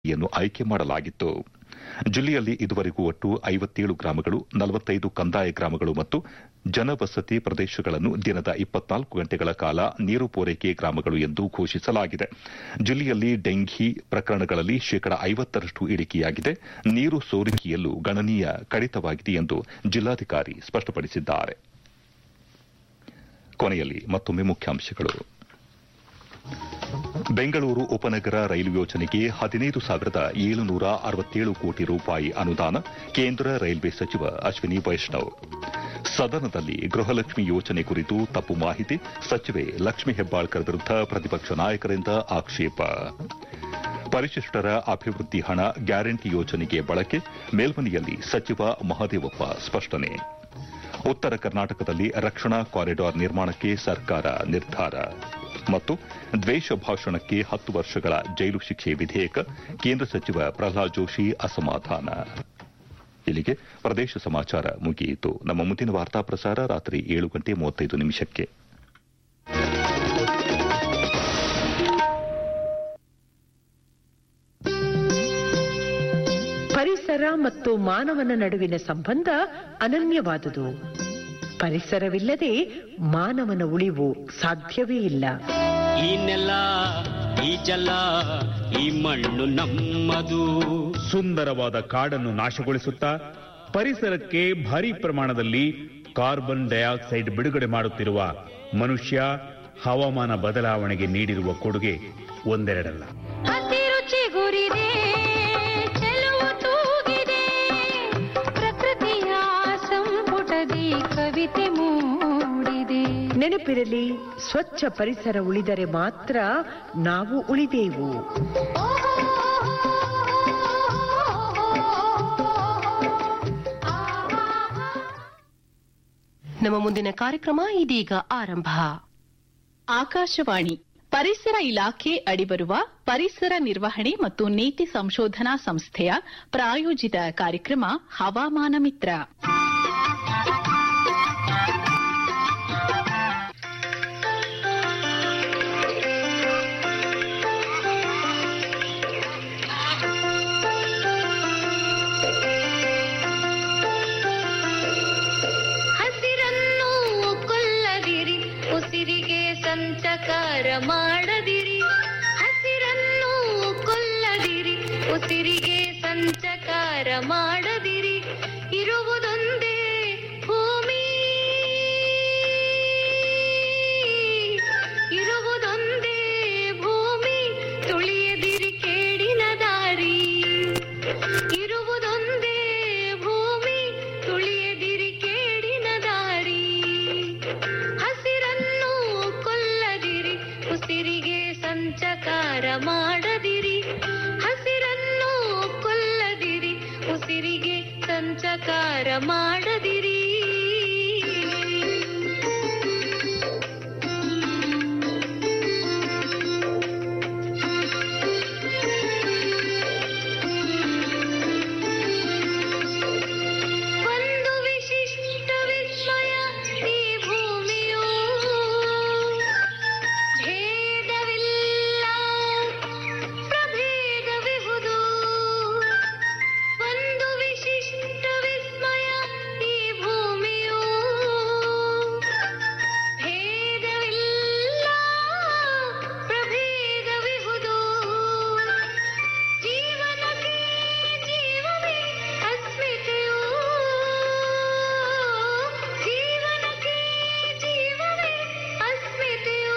ಯನ್ನು ಆಯ್ಕೆ ಮಾಡಲಾಗಿತ್ತು ಜಿಲ್ಲೆಯಲ್ಲಿ ಇದುವರೆಗೂ ಒಟ್ಟು ಐವತ್ತೇಳು ಗ್ರಾಮಗಳು ನಲವತ್ತೈದು ಕಂದಾಯ ಗ್ರಾಮಗಳು ಮತ್ತು ಜನವಸತಿ ಪ್ರದೇಶಗಳನ್ನು ದಿನದ ಇಪ್ಪತ್ನಾಲ್ಕು ಗಂಟೆಗಳ ಕಾಲ ನೀರು ಪೂರೈಕೆ ಗ್ರಾಮಗಳು ಎಂದು ಘೋಷಿಸಲಾಗಿದೆ ಜಿಲ್ಲೆಯಲ್ಲಿ ಡೆಂಘಿ ಪ್ರಕರಣಗಳಲ್ಲಿ ಶೇಕಡ ಐವತ್ತರಷ್ಟು ಇಳಿಕೆಯಾಗಿದೆ ನೀರು ಸೋರಿಕೆಯಲ್ಲೂ ಗಣನೀಯ ಕಡಿತವಾಗಿದೆ ಎಂದು ಜಿಲ್ಲಾಧಿಕಾರಿ ಸ್ಪಷ್ಟಪಡಿಸಿದ್ದಾರೆ ಕೊನೆಯಲ್ಲಿ ಮತ್ತೊಮ್ಮೆ ಮುಖ್ಯಾಂಶಗಳು ಬೆಂಗಳೂರು ಉಪನಗರ ರೈಲು ಯೋಜನೆಗೆ ಹದಿನೈದು ಸಾವಿರದ ಏಳುನೂರ ಅರವತ್ತೇಳು ಕೋಟಿ ರೂಪಾಯಿ ಅನುದಾನ ಕೇಂದ್ರ ರೈಲ್ವೆ ಸಚಿವ ಅಶ್ವಿನಿ ವೈಷ್ಣವ್ ಸದನದಲ್ಲಿ ಗೃಹಲಕ್ಷ್ಮಿ ಯೋಜನೆ ಕುರಿತು ತಪ್ಪು ಮಾಹಿತಿ ಸಚಿವೆ ಲಕ್ಷ್ಮಿ ಹೆಬ್ಬಾಳ್ಕರ್ ವಿರುದ್ಧ ಪ್ರತಿಪಕ್ಷ ನಾಯಕರಿಂದ ಆಕ್ಷೇಪ ಪರಿಶಿಷ್ಟರ ಅಭಿವೃದ್ಧಿ ಹಣ ಗ್ಯಾರಂಟಿ ಯೋಜನೆಗೆ ಬಳಕೆ ಮೇಲ್ಮನೆಯಲ್ಲಿ ಸಚಿವ ಮಹದೇವಪ್ಪ ಸ್ಪಷ್ಟನೆ ಉತ್ತರ ಕರ್ನಾಟಕದಲ್ಲಿ ರಕ್ಷಣಾ ಕಾರಿಡಾರ್ ನಿರ್ಮಾಣಕ್ಕೆ ಸರ್ಕಾರ ನಿರ್ಧಾರ ಮತ್ತು ದ್ವೇಷ ಭಾಷಣಕ್ಕೆ ಹತ್ತು ವರ್ಷಗಳ ಜೈಲು ಶಿಕ್ಷೆ ವಿಧೇಯಕ ಕೇಂದ್ರ ಸಚಿವ ಪ್ರಹ್ಲಾದ್ ಜೋಶಿ ಅಸಮಾಧಾನ ಇಲ್ಲಿಗೆ ಪ್ರದೇಶ ಸಮಾಚಾರ ಮುಗಿಯಿತು ನಮ್ಮ ಮುಂದಿನ ವಾರ್ತಾ ಪ್ರಸಾರ ರಾತ್ರಿ ಏಳು ಗಂಟೆ ಮೂವತ್ತೈದು ನಿಮಿಷಕ್ಕೆ ಪರಿಸರ ಮತ್ತು ಮಾನವನ ನಡುವಿನ ಸಂಬಂಧ ಅನನ್ಯವಾದುದು ಪರಿಸರವಿಲ್ಲದೆ ಮಾನವನ ಉಳಿವು ಸಾಧ್ಯವೇ ಇಲ್ಲ ಈ ನೆಲ ಈ ಜಲ ಈ ಮಣ್ಣು ನಮ್ಮದು ಸುಂದರವಾದ ಕಾಡನ್ನು ನಾಶಗೊಳಿಸುತ್ತಾ ಪರಿಸರಕ್ಕೆ ಭಾರಿ ಪ್ರಮಾಣದಲ್ಲಿ ಕಾರ್ಬನ್ ಡೈಆಕ್ಸೈಡ್ ಬಿಡುಗಡೆ ಮಾಡುತ್ತಿರುವ ಮನುಷ್ಯ ಹವಾಮಾನ ಬದಲಾವಣೆಗೆ ನೀಡಿರುವ ಕೊಡುಗೆ ಒಂದೆರಡಲ್ಲ ಹಸಿರು ಚಿಗುರಿದೆ ಚೆಲುವು ತೂಗಿದೆ ಪ್ರಕೃತಿಯ ಸಂಪುಟದಿ ಕವಿತೆ ಮೂಡಿದೆ ನೆನಪಿರಲಿ ಸ್ವಚ್ಛ ಪರಿಸರ ಉಳಿದರೆ ಮಾತ್ರ ನಾವು ಉಳಿದೆವು ನಮ್ಮ ಮುಂದಿನ ಕಾರ್ಯಕ್ರಮ ಇದೀಗ ಆರಂಭ ಆಕಾಶವಾಣಿ ಪರಿಸರ ಇಲಾಖೆ ಅಡಿಬರುವ ಪರಿಸರ ನಿರ್ವಹಣೆ ಮತ್ತು ನೀತಿ ಸಂಶೋಧನಾ ಸಂಸ್ಥೆಯ ಪ್ರಾಯೋಜಿತ ಕಾರ್ಯಕ್ರಮ ಹವಾಮಾನ ಮಿತ್ರ ಹಸಿರನ್ನು ಕೊಲ್ಲದಿರಿ ಉಸಿರಿಗೆ ಸಂಚಕಾರ ಮಾಡದಿರಿ ಹಸಿರನ್ನು ಕೊಲ್ಲದಿರಿ ಉಸಿರಿಗೆ ಸಂಚಕಾರ ಮಾಡದಿರಿ ಇರುವುದೊಂದೇ ಭೂಮಿ ಇರುವುದೊಂದೇ ಭೂಮಿ ತುಳಿಯದಿರಿ ಕೇಡಿನ ದಾರಿ ಇರುವುದೊಂದೇ ಭೂಮಿ ತುಳಿಯದಿರಿ ಕೇಡಿನ ದಾರಿ ಹಸಿರನ್ನು ಕೊಲ್ಲದಿರಿ ಉಸಿರಿಗೆ ಸಂಚಕಾರ ಮಾಡದಿರಿ ಹಸಿರನ್ನು ಕೊಲ್ಲದಿರಿ ಉಸಿರಿಗೆ ಸಂಚಕಾರ ಮಾಡದಿರಿ ಒಂದು ವಿಶಿಷ್ಟ ವಿಸ್ಮಯ ಈ ಭೂಮಿಯು ಭೇದವಿಲ್ಲ ಪ್ರಭೇದವಿಹುದು ಒಂದು ವಿಶಿಷ್ಟ ವಿಸ್ಮಯ ಈ ಭೂಮಿಯು ಭೇದವಿಲ್ಲ ಪ್ರಭೇದವಿಹುದು ಜೀವನಕ್ಕೆ ಜೀವವೇ ಅಸ್ಮಿತೆಯು ಜೀವನಕ್ಕೆ ಜೀವವೇ ಅಸ್ಮಿತೆಯು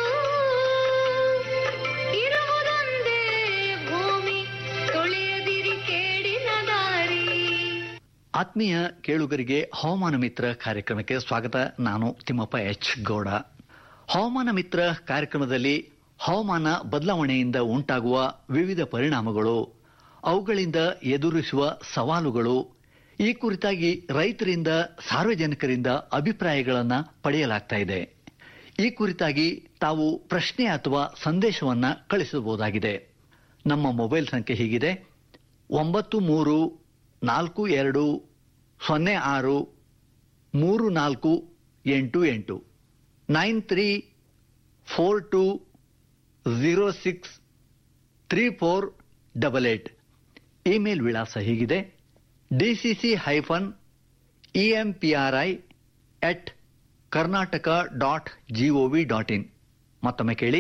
ಇರುವುದೊಂದೇ ಭೂಮಿ ತುಳಿಯದಿರಿ ಕೇಡಿನ ದಾರಿ ಆತ್ಮೀಯ ಕೇಳುಗರಿಗೆ ಹವಾಮಾನ ಮಿತ್ರ ಕಾರ್ಯಕ್ರಮಕ್ಕೆ ಸ್ವಾಗತ ನಾನು ತಿಮ್ಮಪ್ಪ ಎಚ್ ಗೌಡ ಹವಾಮಾನ ಮಿತ್ರ ಕಾರ್ಯಕ್ರಮದಲ್ಲಿ ಹವಾಮಾನ ಬದಲಾವಣೆಯಿಂದ ಉಂಟಾಗುವ ವಿವಿಧ ಪರಿಣಾಮಗಳು ಅವುಗಳಿಂದ ಎದುರಿಸುವ ಸವಾಲುಗಳು ಈ ಕುರಿತಾಗಿ ರೈತರಿಂದ ಸಾರ್ವಜನಿಕರಿಂದ ಅಭಿಪ್ರಾಯಗಳನ್ನು ಪಡೆಯಲಾಗ್ತಾ ಇದೆ ಈ ಕುರಿತಾಗಿ ತಾವು ಪ್ರಶ್ನೆ ಅಥವಾ ಸಂದೇಶವನ್ನ ಕಳಿಸಬಹುದಾಗಿದೆ ನಮ್ಮ ಮೊಬೈಲ್ ಸಂಖ್ಯೆ ಹೀಗಿದೆ ಒಂಬತ್ತು ಮೂರು ನಾಲ್ಕು ಎರಡು ಸೊನ್ನೆ ಆರು ಮೂರು ನಾಲ್ಕು ಎಂಟು ಎಂಟು nine three four two zero six three four double eight email ವಿಳಾಸ ಹೀಗಿದೆ DCC hyphen E M P R I at Karnataka dot gov dot in ಮತ್ತೊಮ್ಮೆ ಕೇಳಿ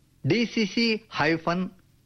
DCC hyphen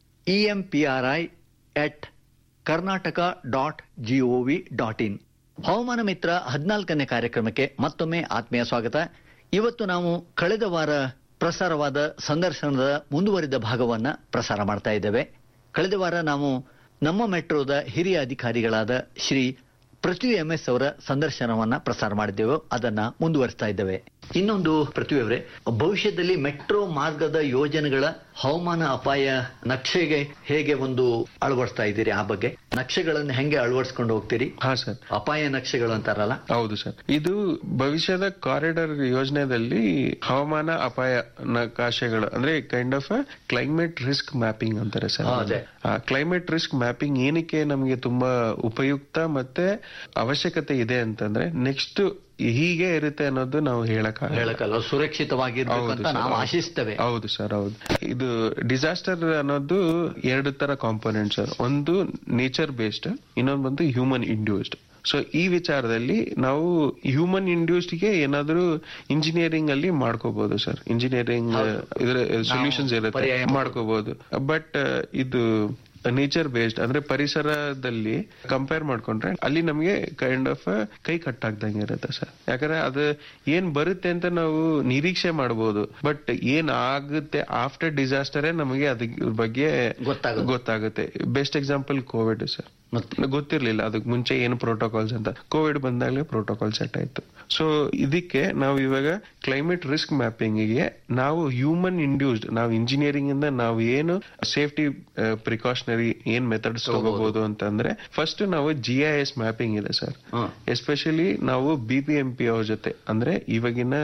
E M P R I at Karnataka dot gov dot in ಹವಾಮಾನ ಮಿತ್ರ ಹದಿನಾಲ್ಕನೇ ಕಾರ್ಯಕ್ರಮಕ್ಕೆ ಮತ್ತೊಮ್ಮೆ ಆತ್ಮೀಯ ಸ್ವಾಗತ ಇವತ್ತು ನಾವು ಕಳೆದ ವಾರ ಪ್ರಸಾರವಾದ ಸಂದರ್ಶನದ ಮುಂದುವರಿದ ಭಾಗವನ್ನ ಪ್ರಸಾರ ಮಾಡ್ತಾ ಇದ್ದೇವೆ ಕಳೆದ ವಾರ ನಾವು ನಮ್ಮ ಮೆಟ್ರೋದ ಹಿರಿಯ ಅಧಿಕಾರಿಗಳಾದ ಶ್ರೀ ಪೃಥ್ವಿ ಎಂ ಎಸ್ ಅವರ ಸಂದರ್ಶನವನ್ನ ಪ್ರಸಾರ ಮಾಡಿದ್ದೆವು ಅದನ್ನ ಮುಂದುವರಿಸ್ತಾ ಇದ್ದೇವೆ ಇನ್ನೊಂದು ಪೃಥ್ವಿ ಅವರೇ ಭವಿಷ್ಯದಲ್ಲಿ ಮೆಟ್ರೋ ಮಾರ್ಗದ ಯೋಜನೆಗಳ ಹವಾಮಾನ ಅಪಾಯ ನಕ್ಷೆಗೆ ಹೇಗೆ ಒಂದು ಅಳವಡಿಸ್ತಾ ಇದ್ದೀರಿ ಆ ಬಗ್ಗೆ ನಕ್ಷೆಗಳನ್ನು ಹೆಂಗೆ ಅಳವಡಿಸ್ಕೊಂಡು ಹೋಗ್ತೀರಿ ಹಾ ಸರ್ ಅಪಾಯ ನಕ್ಷೆಗಳು ಅಂತಾರಲ್ಲ ಹೌದು ಸರ್ ಇದು ಭವಿಷ್ಯದ ಕಾರಿಡಾರ್ ಯೋಜನೆಯಲ್ಲಿ ಹವಾಮಾನ ಅಪಾಯ ನಕಾಶೆಗಳು ಅಂದ್ರೆ kind of climate risk mapping ಅಂತಾರೆ ಸರ್ ಹಾ, ಅದೇ. ಕ್ಲೈಮೇಟ್ ರಿಸ್ಕ್ ಮ್ಯಾಪಿಂಗ್ ಏನಕ್ಕೆ ನಮಗೆ ತುಂಬಾ ಉಪಯುಕ್ತ ಮತ್ತೆ ಅವಶ್ಯಕತೆ ಇದೆ ಅಂತಂದ್ರೆ ನೆಕ್ಸ್ಟ್ ಹೀಗೆ ಇರುತ್ತೆ ಅನ್ನೋದು ನಾವು ಹೇಳಕ್ ಹೇಳಕ್ಕಲ್ಲ ಸುರಕ್ಷಿತವಾಗಿರ್ಬೇಕು ಅಂತ ನಾವು ಆಶಿಸ್ತೇವೆ ಹೌದು ಸರ್ ಹೌದು ಇದು ಡಿಸಾಸ್ಟರ್ ಅನ್ನೋದು ಎರಡು ತರ ಕಾಂಪೋನೆಂಟ್ ಸರ್ ಒಂದು ನೇಚರ್ ಬೇಸ್ಡ್ ಇನ್ನೊಂದು ಬಂದು ಹ್ಯೂಮನ್ ಇಂಡ್ಯೂಸ್ಡ್ ಸೊ ಈ ವಿಚಾರದಲ್ಲಿ ನಾವು ಹ್ಯೂಮನ್ ಇಂಡ್ಯೂಸ್ಡ್ ಗೆ ಏನಾದ್ರೂ ಇಂಜಿನಿಯರಿಂಗ್ ಅಲ್ಲಿ ಮಾಡ್ಕೋಬಹುದು ಸರ್ ಇಂಜಿನಿಯರಿಂಗ್ ಇದ್ರ ಸೊಲ್ಯೂಷನ್ಸ್ ಇರುತ್ತೆ ಪರ್ಯಾಯ ಮಾಡ್ಕೋಬಹುದು ಬಟ್ ಇದು ನೇಚರ್ ಬೇಸ್ಡ್ ಅಂದ್ರೆ ಪರಿಸರದಲ್ಲಿ ಕಂಪೇರ್ ಮಾಡ್ಕೊಂಡ್ರೆ ಅಲ್ಲಿ ನಮಗೆ ಕೈಂಡ್ ಆಫ್ ಕೈ ಕಟ್ಟಾಗ್ದಂಗೆ ಇರುತ್ತೆ ಸರ್ ಯಾಕಂದ್ರೆ ಅದು ಏನ್ ಬರುತ್ತೆ ಅಂತ ನಾವು ನಿರೀಕ್ಷೆ ಮಾಡಬಹುದು ಬಟ್ ಏನ್ ಆಗುತ್ತೆ ಆಫ್ಟರ್ ಡಿಸಾಸ್ಟರೇ ನಮಗೆ ಅದ್ರ ಬಗ್ಗೆ ಗೊತ್ತಾಗುತ್ತೆ. ಗೊತ್ತಾಗುತ್ತೆ ಬೆಸ್ಟ್ ಎಕ್ಸಾಂಪಲ್ ಕೋವಿಡ್ ಸರ್ ಮತ್ತೆ ಗೊತ್ತಿರ್ಲಿಲ್ಲ ಅದಕ್ಕೆ ಮುಂಚೆ ಏನು ಪ್ರೋಟೋಕಾಲ್ಸ್ ಅಂತ ಕೋವಿಡ್ ಬಂದಾಗಲೇ ಪ್ರೋಟೋಕಾಲ್ ಸೆಟ್ ಆಯ್ತು ಸೊ ಇದಕ್ಕೆ ನಾವು ಇವಾಗ ಕ್ಲೈಮೇಟ್ ರಿಸ್ಕ್ ಮ್ಯಾಪಿಂಗ್ ಗೆ ನಾವು ಹ್ಯೂಮನ್ ಇಂಡ್ಯೂಸ್ಡ್ ನಾವು ಇಂಜಿನಿಯರಿಂಗ್ ಇಂದ ನಾವು ಏನು ಸೇಫ್ಟಿ ಪ್ರಿಕಾಷನರಿ ಏನ್ ಮೆಥಡ್ಸ್ ತಗೋಬಹುದು ಅಂತಂದ್ರೆ ಫಸ್ಟ್ ನಾವು ಜಿ ಐ ಎಸ್ ಮ್ಯಾಪಿಂಗ್ ಇದೆ ಸರ್ ಹ್ಮ್. ಎಸ್ಪೆಷಲಿ ನಾವು ಬಿ ಪಿ ಎಂ ಪಿ ಅವ್ರ ಜೊತೆ ಅಂದ್ರೆ ಇವಾಗಿನ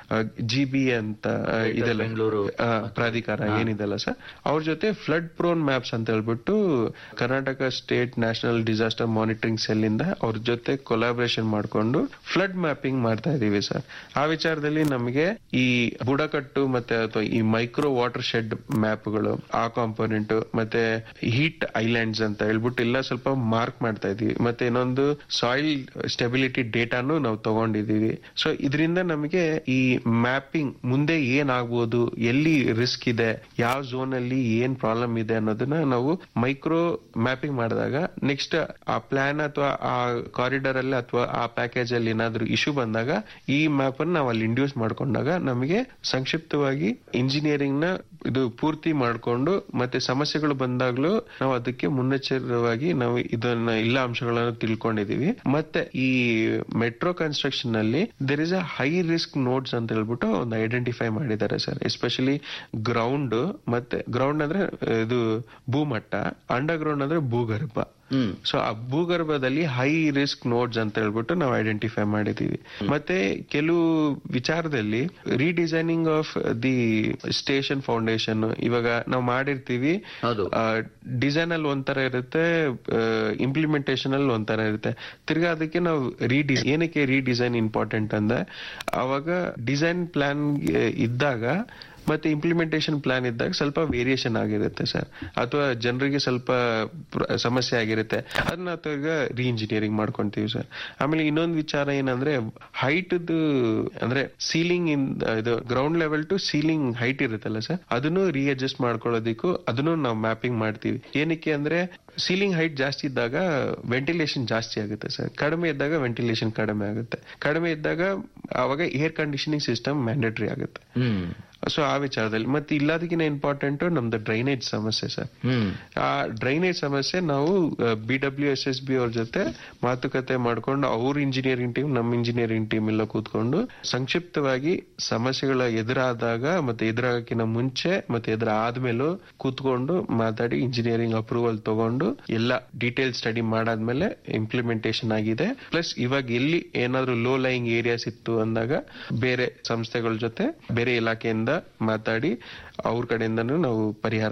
ಜಿ ಬಿ ಅಂತ ಆ, ಇದೆಲ್ಲ ಬೆಂಗಳೂರು ಆ, ಪ್ರಾಧಿಕಾರ ಏನಿದೆಲ್ಲ ಸರ್ ಅವ್ರ ಜೊತೆ ಫ್ಲಡ್ ಪ್ರೋನ್ ಮ್ಯಾಪ್ಸ್ ಅಂತ ಹೇಳ್ಬಿಟ್ಟು Karnataka state national disaster monitoring cell ಇಂದ ಅವ್ರ ಜೊತೆ ಕೊಲಾಬ್ರೇಷನ್ ಮಾಡ್ಕೊಂಡು ಫ್ಲಡ್ ಮ್ಯಾಪಿಂಗ್ ಮಾಡ್ತಾ ಇದೀವಿ ಸರ್ ಆ ವಿಚಾರದಲ್ಲಿ ನಮಗೆ ಈ ಬುಡಕಟ್ಟು ಮತ್ತೆ ಅಥವಾ ಈ ಮೈಕ್ರೋ ವಾಟರ್ ಶೆಡ್ ಮ್ಯಾಪ್ಗಳು ಆ ಕಾಂಪೋನೆಂಟ್ ಮತ್ತೆ ಹೀಟ್ ಐಲ್ಯಾಂಡ್ಸ್ ಅಂತ ಹೇಳ್ಬಿಟ್ಟು ಎಲ್ಲ ಸ್ವಲ್ಪ ಮಾರ್ಕ್ ಮಾಡ್ತಾ ಇದೀವಿ ಮತ್ತೆ ಇನ್ನೊಂದು ಸಾಯಿಲ್ ಸ್ಟೆಬಿಲಿಟಿ ಡೇಟಾನು ನಾವು ತಗೊಂಡಿದೀವಿ ಸೊ ಇದರಿಂದ ನಮಗೆ ಈ ಮ್ಯಾಪಿಂಗ್ ಮುಂದೆ ಏನಾಗ್ಬೋದು ಎಲ್ಲಿ ರಿಸ್ಕ್ ಇದೆ ಯಾವ ಝೋನ್ ಅಲ್ಲಿ ಏನ್ ಪ್ರಾಬ್ಲಮ್ ಇದೆ ಅನ್ನೋದನ್ನ ನಾವು ಮೈಕ್ರೋ ಮ್ಯಾಪಿಂಗ್ ಮಾಡಿದಾಗ ನೆಕ್ಸ್ಟ್ ಆ ಪ್ಲಾನ್ ಅಥವಾ ಆ ಕಾರಿಡಾರ್ ಅಲ್ಲಿ ಅಥವಾ ಆ ಪ್ಯಾಕೇಜ್ ಅಲ್ಲಿ ಏನಾದ್ರೂ ಇಶ್ಯೂ ಬಂದಾಗ ಈ ಮ್ಯಾಪ್ ಅನ್ನು ನಾವು ಅಲ್ಲಿ ಇಂಡ್ಯೂಸ್ ಮಾಡ್ಕೊಂಡಾಗ ನಮಗೆ ಸಂಕ್ಷಿಪ್ತವಾಗಿ ಇಂಜಿನಿಯರಿಂಗ್ ನ ಇದು ಪೂರ್ತಿ ಮಾಡ್ಕೊಂಡು ಮತ್ತೆ ಸಮಸ್ಯೆಗಳು ಬಂದಾಗ್ಲೂ ನಾವು ಅದಕ್ಕೆ ಮುನ್ನೆಚ್ಚರವಾಗಿ ನಾವು ಇದನ್ನ ಎಲ್ಲ ಅಂಶಗಳನ್ನು ತಿಳ್ಕೊಂಡಿದೀವಿ ಮತ್ತೆ ಈ ಮೆಟ್ರೋ ಕನ್ಸ್ಟ್ರಕ್ಷನ್ ನಲ್ಲಿ there is a high risk nodes ಅಂತ ಹೇಳ್ಬಿಟ್ಟು ಒಂದು ಐಡೆಂಟಿಫೈ ಮಾಡಿದ್ದಾರೆ ಸರ್ ಎಸ್ಪೆಷಲಿ ಗ್ರೌಂಡ್ ಮತ್ತೆ ಗ್ರೌಂಡ್ ಅಂದ್ರೆ ಇದು ಭೂಮಟ್ಟ ಅಂಡರ್ ಗ್ರೌಂಡ್ ಅಂದ್ರೆ ಭೂಗರ್ಭ ಹ್ಮ್ ಸೊ ಆ ಭೂಗರ್ಭದಲ್ಲಿ ಹೈ ರಿಸ್ಕ್ ನೋಡ್ಸ್ ಅಂತ ಹೇಳ್ಬಿಟ್ಟು ನಾವು ಐಡೆಂಟಿಫೈ ಮಾಡಿದೀವಿ ಮತ್ತೆ ಕೆಲವು ವಿಚಾರದಲ್ಲಿ redesigning of the station foundation ಇವಾಗ ನಾವು ಮಾಡಿರ್ತೀವಿ ಹೌದು. ಡಿಸೈನ್ ಅಲ್ಲಿ ಒಂಥರ ಇರುತ್ತೆ ಇಂಪ್ಲಿಮೆಂಟೇಷನ್ ಅಲ್ಲಿ ಒಂಥರ ಇರುತ್ತೆ ತಿರ್ಗಾ ಅದಕ್ಕೆ ನಾವು ರೀಡಿಸ್ ಏನಕ್ಕೆ ರೀಡಿಸೈನ್ ಇಂಪಾರ್ಟೆಂಟ್ ಅಂದ್ರೆ ಅವಾಗ ಡಿಸೈನ್ ಪ್ಲಾನ್ ಇದ್ದಾಗ ಮತ್ತೆ ಇಂಪ್ಲಿಮೆಂಟೇಷನ್ ಪ್ಲಾನ್ ಇದ್ದಾಗ ಸ್ವಲ್ಪ ವೇರಿಯೇಷನ್ ಆಗಿರುತ್ತೆ ಸರ್ ಅಥವಾ ಜನರಿಗೆ ಸ್ವಲ್ಪ ಪ್ರ- ಸಮಸ್ಯೆ ಆಗಿರುತ್ತೆ ಅದನ್ನ ಈಗ ರೀ ಇಂಜಿನಿಯರಿಂಗ್ ಮಾಡ್ಕೊಂತೀವಿ ಸರ್ ಆಮೇಲೆ ಇನ್ನೊಂದು ವಿಚಾರ ಏನಂದ್ರೆ ಹೈಟ್ ಅಂದ್ರೆ ಸೀಲಿಂಗ್ ಇನ್ ಇದು ground level to ceiling height ಇರುತ್ತಲ್ಲ ಸರ್ ಅದನ್ನು ರೀಅಡ್ಜಸ್ಟ್ ಮಾಡ್ಕೊಳ್ಳೋದಕ್ಕೂ ಅದನ್ನು ನಾವು ಮ್ಯಾಪಿಂಗ್ ಮಾಡ್ತೀವಿ ಏನಕ್ಕೆ ಅಂದ್ರೆ ಸೀಲಿಂಗ್ ಹೈಟ್ ಜಾಸ್ತಿ ಇದ್ದಾಗ ವೆಂಟಿಲೇಷನ್ ಜಾಸ್ತಿ ಆಗುತ್ತೆ ಸರ್ ಕಡಿಮೆ ಇದ್ದಾಗ ವೆಂಟಿಲೇಷನ್ ಕಡಿಮೆ ಆಗುತ್ತೆ ಕಡಿಮೆ ಇದ್ದಾಗ ಅವಾಗ ಏರ್ ಕಂಡೀಷನಿಂಗ್ ಸಿಸ್ಟಮ್ ಮ್ಯಾಂಡೇಟರಿ ಆಗುತ್ತೆ ಹ್ಮ್ ಸೊ ಆ ವಿಚಾರದಲ್ಲಿ ಮತ್ತೆ ಇಲ್ಲದಕ್ಕಿಂತ ಇಂಪಾರ್ಟೆಂಟ್ ನಮ್ದು ಡ್ರೈನೇಜ್ ಸಮಸ್ಯೆ ಸರ್ ಹ್ಮ್ ಆ ಡ್ರೈನೇಜ್ ಸಮಸ್ಯೆ ನಾವು B W S S B ಅವ್ರ ಜೊತೆ ಮಾತುಕತೆ ಮಾಡ್ಕೊಂಡು ಅವ್ರ ಇಂಜಿನಿಯರಿಂಗ್ ಟೀಮ್ ನಮ್ಮ ಇಂಜಿನಿಯರಿಂಗ್ ಟೀಮ್ ಎಲ್ಲ ಕೂತ್ಕೊಂಡು ಸಂಕ್ಷಿಪ್ತವಾಗಿ ಸಮಸ್ಯೆಗಳ ಎದುರಾದಾಗ ಮತ್ತೆ ಎದುರಾಗಕ್ಕಿಂತ ಮುಂಚೆ ಮತ್ತೆ ಎದುರ ಆದ್ಮೇಲೂ ಕೂತ್ಕೊಂಡು ಮಾತಾಡಿ ಇಂಜಿನಿಯರಿಂಗ್ ಅಪ್ರೂವಲ್ ತಗೊಂಡು ಎಲ್ಲ ಡೀಟೇಲ್ ಸ್ಟಡಿ ಮಾಡಾದ್ಮೇಲೆ ಇಂಪ್ಲಿಮೆಂಟೇಷನ್ ಆಗಿದೆ ಪ್ಲಸ್ ಇವಾಗ ಎಲ್ಲಿ ಏನಾದ್ರು ಲೋ ಲೈಯಿಂಗ್ ಏರಿಯಾಸ್ ಇತ್ತು ಅಂದಾಗ ಬೇರೆ ಸಂಸ್ಥೆಗಳ ಜೊತೆ ಬೇರೆ ಇಲಾಖೆಯಿಂದ ಮಾತಾಡಿ ಅವ್ರ ಕಡೆಯಿಂದನೂ ನಾವು ಪರಿಹಾರ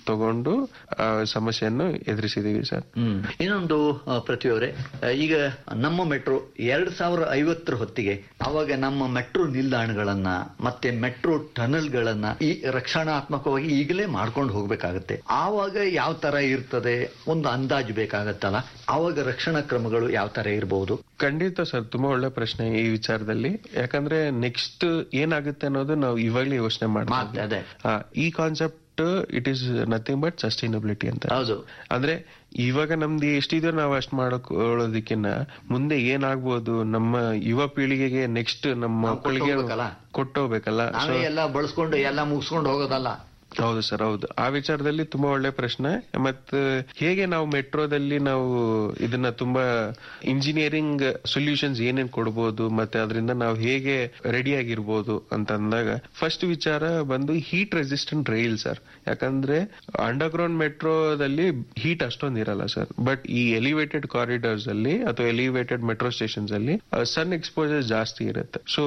ತಗೊಂಡು ಆ ಸಮಸ್ಯೆಯನ್ನು ಎದುರಿಸಿದೀವಿ ಸರ್ ಹ್ಮ್ ಇನ್ನೊಂದು ಆ, ಪೃಥ್ವಿಯವರೇ ಆ, ಈಗ ನಮ್ಮ ಮೆಟ್ರೋ ಎರಡ್ ಸಾವಿರ ಐವತ್ತರ ಹೊತ್ತಿಗೆ ಅವಾಗ ನಮ್ಮ ಮೆಟ್ರೋ ನಿಲ್ದಾಣಗಳನ್ನ ಮತ್ತೆ ಮೆಟ್ರೋ ಟನಲ್ಗಳನ್ನ ಈ ರಕ್ಷಣಾತ್ಮಕವಾಗಿ ಈಗಲೇ ಮಾಡ್ಕೊಂಡು ಹೋಗ್ಬೇಕಾಗತ್ತೆ ಆವಾಗ ಯಾವ ತರ ಇರ್ತದೆ ಒಂದು ಅಂದಾಜು ಬೇಕಾಗತ್ತಲ್ಲ ಆವಾಗ ರಕ್ಷಣಾ ಕ್ರಮಗಳು ಯಾವ ತರ ಇರಬಹುದು ಖಂಡಿತ ಸರ್ ತುಂಬಾ ಒಳ್ಳೆ ಪ್ರಶ್ನೆ ಈ ವಿಚಾರದಲ್ಲಿ ಯಾಕಂದ್ರೆ ನೆಕ್ಸ್ಟ್ ಏನಾಗುತ್ತೆ ಅನ್ನೋದು ನಾವು ಇವಾಗಲೇ ಯೋಚನೆ ಮಾತ್- ಮಾಡ್ತೀವಿ ಅದೇ. ಆ, ಈ concept it is nothing but sustainability ಅಂತ ಹೌದು ಅಂದ್ರೆ ಇವಾಗ ನಮ್ದು ಎಷ್ಟಿದೆ ನಾವು ಅಷ್ಟು ಮಾಡ್ಕೊಳ್ಳೋದಕ್ಕಿಂತ ಮುಂದೆ ಏನಾಗ್ಬೋದು ನಮ್ಮ ಯುವ ಪೀಳಿಗೆಗೆ ನೆಕ್ಸ್ಟ್ ನಮ್ಮ ನಾವು ಮಕ್ಕಳಿಗೆ ಕೊಟ್ಟೋಗ್ಬೇಕಲ್ಲ? ಕೊಟ್ಟೋಗ್ಬೇಕಲ್ಲ ನಾವೇ ಎಲ್ಲ ಬಳಸ್ಕೊಂಡು ಎಲ್ಲ ಮುಗಿಸ್ಕೊಂಡು ಹೋಗೋದಲ್ಲ ಹೌದು ಸರ್ ಹೌದು ಆ ವಿಚಾರದಲ್ಲಿ ತುಂಬಾ ಒಳ್ಳೆ ಪ್ರಶ್ನೆ ಮತ್ತು ಹೇಗೆ ನಾವು ಮೆಟ್ರೋದಲ್ಲಿ ನಾವು ಇದನ್ನ ತುಂಬಾ ಇಂಜಿನಿಯರಿಂಗ್ ಸೊಲ್ಯೂಷನ್ಸ್ ಏನೇನ್ ಕೊಡ್ಬೋದು ಮತ್ತೆ ಅದರಿಂದ ನಾವು ಹೇಗೆ ರೆಡಿ ಆಗಿರ್ಬೋದು ಅಂತ ಅಂದಾಗ ಫಸ್ಟ್ ವಿಚಾರ ಬಂದು ಹೀಟ್ ರೆಸಿಸ್ಟೆಂಟ್ ರೈಲ್ ಸರ್ ಯಾಕಂದ್ರೆ ಅಂಡರ್ ಗ್ರೌಂಡ್ ಮೆಟ್ರೋದಲ್ಲಿ ಹೀಟ್ ಅಷ್ಟೊಂದು ಇರಲ್ಲ ಸರ್ ಬಟ್ ಈ ಎಲಿವೇಟೆಡ್ ಕಾರಿಡಾರ್ಸ್ ಅಲ್ಲಿ ಅಥವಾ ಎಲಿವೇಟೆಡ್ ಮೆಟ್ರೋ ಸ್ಟೇಷನ್ಸ್ ಅಲ್ಲಿ ಸನ್ ಎಕ್ಸ್ಪೋಜರ್ ಜಾಸ್ತಿ ಇರುತ್ತೆ ಸೊ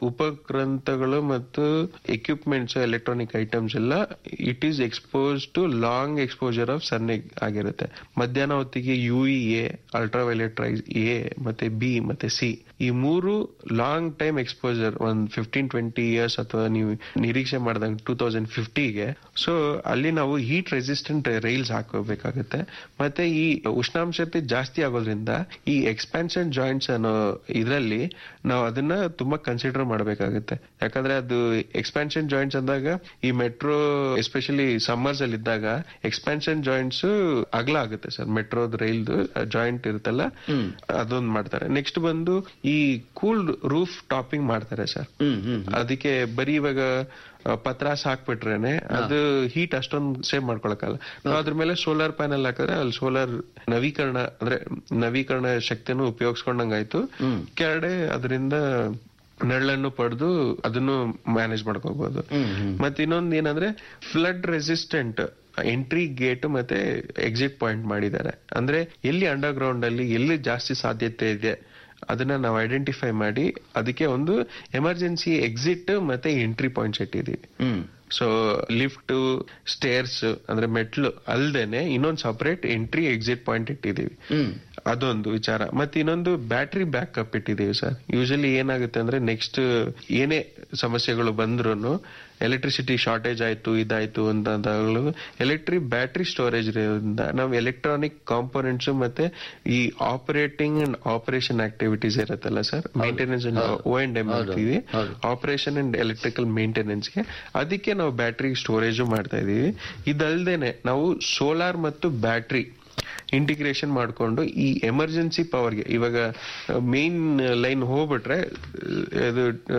ಉಪಗ್ರಂಥಗಳು ಮತ್ತು ಎಕ್ವಿಪ್ಮೆಂಟ್ಸ್ ಎಲೆಕ್ಟ್ರಾನಿಕ್ ಐಟಮ್ಸ್ ಎಲ್ಲ it is expose to long exposure of sun ಆಗಿರುತ್ತೆ ಮಧ್ಯಾಹ್ನ ಹೊತ್ತಿಗೆ U A ultraviolet rays A ಮತ್ತೆ ಬಿ ಮತ್ತೆ ಸಿ ಈ ಮೂರು ಲಾಂಗ್ ಟೈಮ್ ಎಕ್ಸ್ಪೋಜರ್ ಒಂದ್ ಫಿಫ್ಟೀನ್ ಟ್ವೆಂಟಿ ಇಯರ್ಸ್ ಅಥವಾ ನೀವು ನಿರೀಕ್ಷೆ ಮಾಡಿದಂಗೆ ಟೂ ತೌಸಂಡ್ ಫಿಫ್ಟಿಗೆ ಸೊ ಅಲ್ಲಿ ನಾವು ಹೀಟ್ ರೆಸಿಸ್ಟೆಂಟ್ ರೈಲ್ಸ್ ಹಾಕೋಬೇಕಾಗುತ್ತೆ ಮತ್ತೆ ಈ ಉಷ್ಣಾಂಶತೆ ಜಾಸ್ತಿ ಆಗೋದ್ರಿಂದ ಈ ಎಕ್ಸ್ಪಾನ್ಷನ್ ಜಾಯಿಂಟ್ಸ್ ಅನ್ನೋ ಇದರಲ್ಲಿ ನಾವು ಅದನ್ನ ತುಂಬಾ ಕನ್ಸಿಡರ್ ಮಾಡಬೇಕಾಗುತ್ತೆ ಯಾಕಂದ್ರೆ ಅದು ಎಕ್ಸ್ಪಾನ್ಷನ್ ಜಾಯಿಂಟ್ಸ್ ಅಂದಾಗ ಈ ಮೆಟ್ರೋ ಎಸ್ಪೆಷಲಿ ಸಮ್ಮರ್ಸ್ ಅಲ್ಲಿ ಇದ್ದಾಗ ಎಕ್ಸ್ಪಾನ್ಷನ್ ಜಾಯಿಂಟ್ಸ್ ಅಗಲ ಆಗುತ್ತೆ ಸರ್ ಮೆಟ್ರೋದ್ ರೈಲ್ದು ಜಾಯಿಂಟ್ ಇರುತ್ತಲ್ಲ ಅದೊಂದು ಮಾಡ್ತಾರೆ ನೆಕ್ಸ್ಟ್ ಬಂದು ಈ ಕೂಲ್ ರೂಫ್ ಟಾಪಿಂಗ್ ಮಾಡ್ತಾರೆ ಸರ್ ಹ್ಮ್ ಹ್ಮ್ ಅದಕ್ಕೆ ಬರೀ ಇವಾಗ ಆ, ಪತ್ರಾಸ್ ಹಾಕ್ಬಿಟ್ರೇನೆ ಅದು ಹೀಟ್ ಅಷ್ಟೊಂದು ಸೇವ್ ಮಾಡ್ಕೊಳಕಲ್ಲ ನಾವು ಅದ್ರ ಮೇಲೆ ಸೋಲಾರ್ ಪ್ಯಾನೆಲ್ ಹಾಕಿದ್ರೆ ಅಲ್ಲಿ ಸೋಲಾರ್ ನವೀಕರಣ ಅಂದ್ರೆ ನವೀಕರಣ ಶಕ್ತಿಯನ್ನು ಉಪಯೋಗಿಸ್ಕೊಂಡಂಗಾಯ್ತು ಕೆಳಗಡೆ ಅದರಿಂದ ನೆರಳನ್ನು ಪಡೆದು ಅದನ್ನು ಮ್ಯಾನೇಜ್ ಮಾಡ್ಕೋಬಹುದು ಮತ್ತೆ ಇನ್ನೊಂದು ಏನಂದ್ರೆ ಫ್ಲಡ್ ರೆಸಿಸ್ಟೆಂಟ್ ಎಂಟ್ರಿ ಗೇಟ್ ಮತ್ತೆ ಎಕ್ಸಿಟ್ ಪಾಯಿಂಟ್ ಮಾಡಿದ್ದಾರೆ ಅಂದ್ರೆ ಎಲ್ಲಿ ಅಂಡರ್ ಗ್ರೌಂಡ್ ಅಲ್ಲಿ ಎಲ್ಲಿ ಜಾಸ್ತಿ ಸಾಧ್ಯತೆ ಇದೆ ಅದನ್ನ ನಾವು ಐಡೆಂಟಿಫೈ ಮಾಡಿ ಅದಕ್ಕೆ ಒಂದು ಎಮರ್ಜೆನ್ಸಿ ಎಕ್ಸಿಟ್ ಮತ್ತೆ ಎಂಟ್ರಿ ಪಾಯಿಂಟ್ಸ್ ಇಟ್ಟಿದೀವಿ ಹ್ಮ್ ಸೊ ಲಿಫ್ಟ್ ಸ್ಟೇರ್ಸ್ ಅಂದ್ರೆ ಮೆಟ್ಲು ಅಲ್ದೇನೆ ಇನ್ನೊಂದು ಸಪರೇಟ್ ಎಂಟ್ರಿ ಎಕ್ಸಿಟ್ ಪಾಯಿಂಟ್ ಇಟ್ಟಿದೀವಿ ಹ್ಮ್ ಅದೊಂದು ವಿಚಾರ ಮತ್ತೆ ಇನ್ನೊಂದು ಬ್ಯಾಟ್ರಿ ಬ್ಯಾಕಪ್ ಇಟ್ಟಿದ್ದೀವಿ ಸರ್ ಯೂಶಲಿ ಏನಾಗುತ್ತೆ ಅಂದ್ರೆ ನೆಕ್ಸ್ಟ್ ಏನೇ ಸಮಸ್ಯೆಗಳು ಬಂದ್ರು ಎಲೆಕ್ಟ್ರಿಸಿಟಿ ಶಾರ್ಟೇಜ್ ಆಯ್ತು ಇದಾಯ್ತು ಅಂತಂದಾಗಲೂ ಎಲೆಕ್ಟ್ರಿಕ್ ಬ್ಯಾಟ್ರಿ ಸ್ಟೋರೇಜ್ ಇರೋದ್ರಿಂದ ನಾವು ಎಲೆಕ್ಟ್ರಾನಿಕ್ ಕಾಂಪೋನೆಂಟ್ಸ್ ಮತ್ತೆ ಈ ಆಪರೇಟಿಂಗ್ ಅಂಡ್ ಆಪರೇಷನ್ ಆಕ್ಟಿವಿಟೀಸ್ ಇರುತ್ತಲ್ಲ sir maintenance O and M ಅಂತೀವಿ ಆಪರೇಷನ್ ಅಂಡ್ ಎಲೆಕ್ಟ್ರಿಕಲ್ ಮೇಂಟೆನೆನ್ಸ್ಗೆ ಅದಕ್ಕೆ ನಾವು ಬ್ಯಾಟ್ರಿ ಸ್ಟೋರೇಜ್ ಮಾಡ್ತಾ ಇದೀವಿ ಇದಲ್ದೇನೆ ನಾವು ಸೋಲಾರ್ ಮತ್ತು ಬ್ಯಾಟ್ರಿ ಇಂಟಿಗ್ರೇಷನ್ ಮಾಡ್ಕೊಂಡು ಈ ಎಮರ್ಜೆನ್ಸಿ ಪವರ್ಗೆ ಇವಾಗ ಮೇನ್ ಲೈನ್ ಹೋಗ್ಬಿಟ್ರೆ ಅದು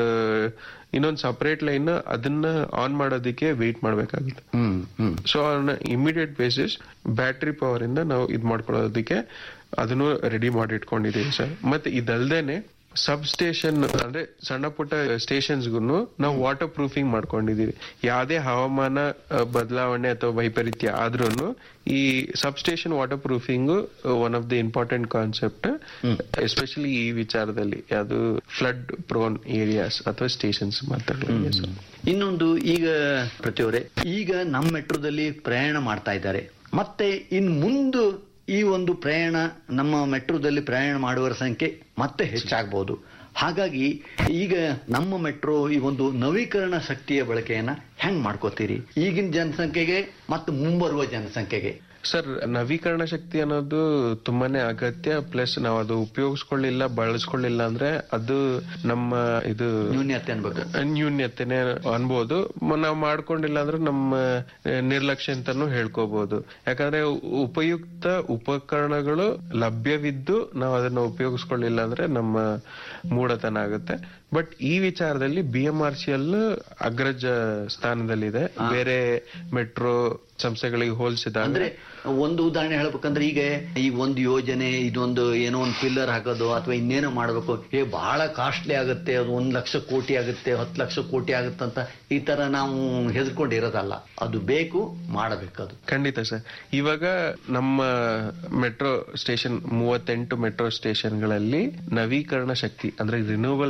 ಇನ್ನೊಂದು ಸಪರೇಟ್ ಲೈನ್ ಅದನ್ನ ಆನ್ ಮಾಡೋದಕ್ಕೆ ವೆಯ್ಟ್ ಮಾಡ್ಬೇಕಾಗುತ್ತೆ hmm hmm so on immediate basis battery power ಇಂದ ನಾವು ಇದ್ ಮಾಡ್ಕೊಳ್ಳೋದಕ್ಕೆ ಅದನ್ನು ರೆಡಿ ಮಾಡಿ ಇಟ್ಕೊಂಡಿದೀವಿ ಸರ್ ಮತ್ತೆ ಇದಲ್ದೇನೆ ಸಬ್ ಸ್ಟೇಷನ್ ಅಂದ್ರೆ ಸಣ್ಣ ಪುಟ್ಟ ಸ್ಟೇಷನ್ಸ್ಗೂ ನಾವು ವಾಟರ್ ಪ್ರೂಫಿಂಗ್ ಮಾಡ್ಕೊಂಡಿದೀವಿ ಯಾವುದೇ ಹವಾಮಾನ ಆ, ಬದಲಾವಣೆ ಅಥವಾ ವೈಪರೀತ್ಯ ಆದ್ರೂ ಈ sub station water proofing one of the important concept especially ಈ ವಿಚಾರದಲ್ಲಿ ಅದು ಫ್ಲಡ್ ಪ್ರೋನ್ ಏರಿಯಾಸ್ ಅಥವಾ ಸ್ಟೇಷನ್ಸ್ ಮಾತಾಡೋದು ಸರ್ ಇನ್ನೊಂದು ಈಗ ಪ್ರತಿಯವರೇ ಈಗ ನಮ್ಮ ಮೆಟ್ರೋದಲ್ಲಿ ಪ್ರಯಾಣ ಮಾಡ್ತಾ ಇದ್ದಾರೆ ಮತ್ತೆ ಇನ್ ಮುಂದೆ ಈ ಒಂದು ಪ್ರಯಾಣ ನಮ್ಮ ಮೆಟ್ರೋದಲ್ಲಿ ಪ್ರಯಾಣ ಮಾಡುವವರ ಸಂಖ್ಯೆ ಮತ್ತೆ ಹೆಚ್ಚಾಗಬಹುದು ಹಾಗಾಗಿ ಈಗ ನಮ್ಮ ಮೆಟ್ರೋ ಈ ಒಂದು ನವೀಕರಣ ಶಕ್ತಿಯ ಬಳಕೆಯನ್ನ ಹೆಂಗ್ ಮಾಡ್ಕೋತೀರಿ ಈಗಿನ ಜನಸಂಖ್ಯೆಗೆ ಮತ್ತು ಮುಂಬರುವ ಜನಸಂಖ್ಯೆಗೆ ಸರ್ ನವೀಕರಣ ಶಕ್ತಿ ಅನ್ನೋದು ತುಂಬಾನೇ ಅಗತ್ಯ ಪ್ಲಸ್ ನಾವು ಅದು ಉಪಯೋಗಿಸ್ಕೊಳ್ಳಿಲ್ಲ ಬಳಸ್ಕೊಳ್ಳಿಲ್ಲ ಅಂದ್ರೆ ಅದು ನಮ್ಮ ಇದು ನ್ಯೂನ್ಯತೆ ಅನ್ಬೇಕು ನ್ಯೂನ್ಯತೆನೆ ಅನ್ಬೋದು ಮ- ನಾವು ಮಾಡ್ಕೊಂಡಿಲ್ಲ ಅಂದ್ರೆ ನಮ್ಮ ಆ, ನಿರ್ಲಕ್ಷ್ಯ ಅಂತಾನು ಹೇಳ್ಕೋಬಹುದು ಯಾಕಂದ್ರೆ ಉ- ಉಪಯುಕ್ತ ಉಪಕರಣಗಳು ಲಭ್ಯವಿದ್ದು ನಾವು ಅದನ್ನ ಉಪಯೋಗಿಸ್ಕೊಳ್ಳಿಲ್ಲ ಅಂದ್ರೆ ನಮ್ಮ ಮೂಢತನ ಆಗುತ್ತೆ ಬಟ್ ಈ ವಿಚಾರದಲ್ಲಿ B M R C L ಅಗ್ರಜ ಸ್ಥಾನದಲ್ಲಿದೆ ಬೇರೆ ಮೆಟ್ರೋ ಸಂಸ್ಥೆಗಳಿಗೆ ಹೋಲಿಸಿದಾಗ ಅಂದ್ರೆ ಒಂದು ಉದಾಹರಣೆ ಹೇಳ್ಬೇಕಂದ್ರೆ ಈಗ ಈ ಒಂದು ಯೋಜನೆ ಇದೊಂದು ಏನೋ ಒಂದು ಪಿಲ್ಲರ್ ಹಾಕೋದು ಅಥವಾ ಇನ್ನೇನೋ ಮಾಡ್ಬೇಕು ಏ ಬಹಳ ಕಾಸ್ಟ್ಲಿ ಆಗುತ್ತೆ ಅದು ಒಂದ್ ಲಕ್ಷ ಕೋಟಿ ಆಗುತ್ತೆ ಹತ್ತು ಲಕ್ಷ ಕೋಟಿ ಆಗುತ್ತೆ ಅಂತ ಈ ತರ ನಾವು ಹೆದರ್ಕೊಂಡಿರೋದಲ್ಲ ಅದು ಬೇಕು ಮಾಡಬೇಕು ಅದು ಖಂಡಿತ ಸರ್ ಇವಾಗ ನಮ್ಮ ಮೆಟ್ರೋ ಸ್ಟೇಷನ್ ಮೂವತ್ತೆಂಟು ಮೆಟ್ರೋ ಸ್ಟೇಷನ್ಗಳಲ್ಲಿ ನವೀಕರಣ ಶಕ್ತಿ ಅಂದ್ರೆ renewal energy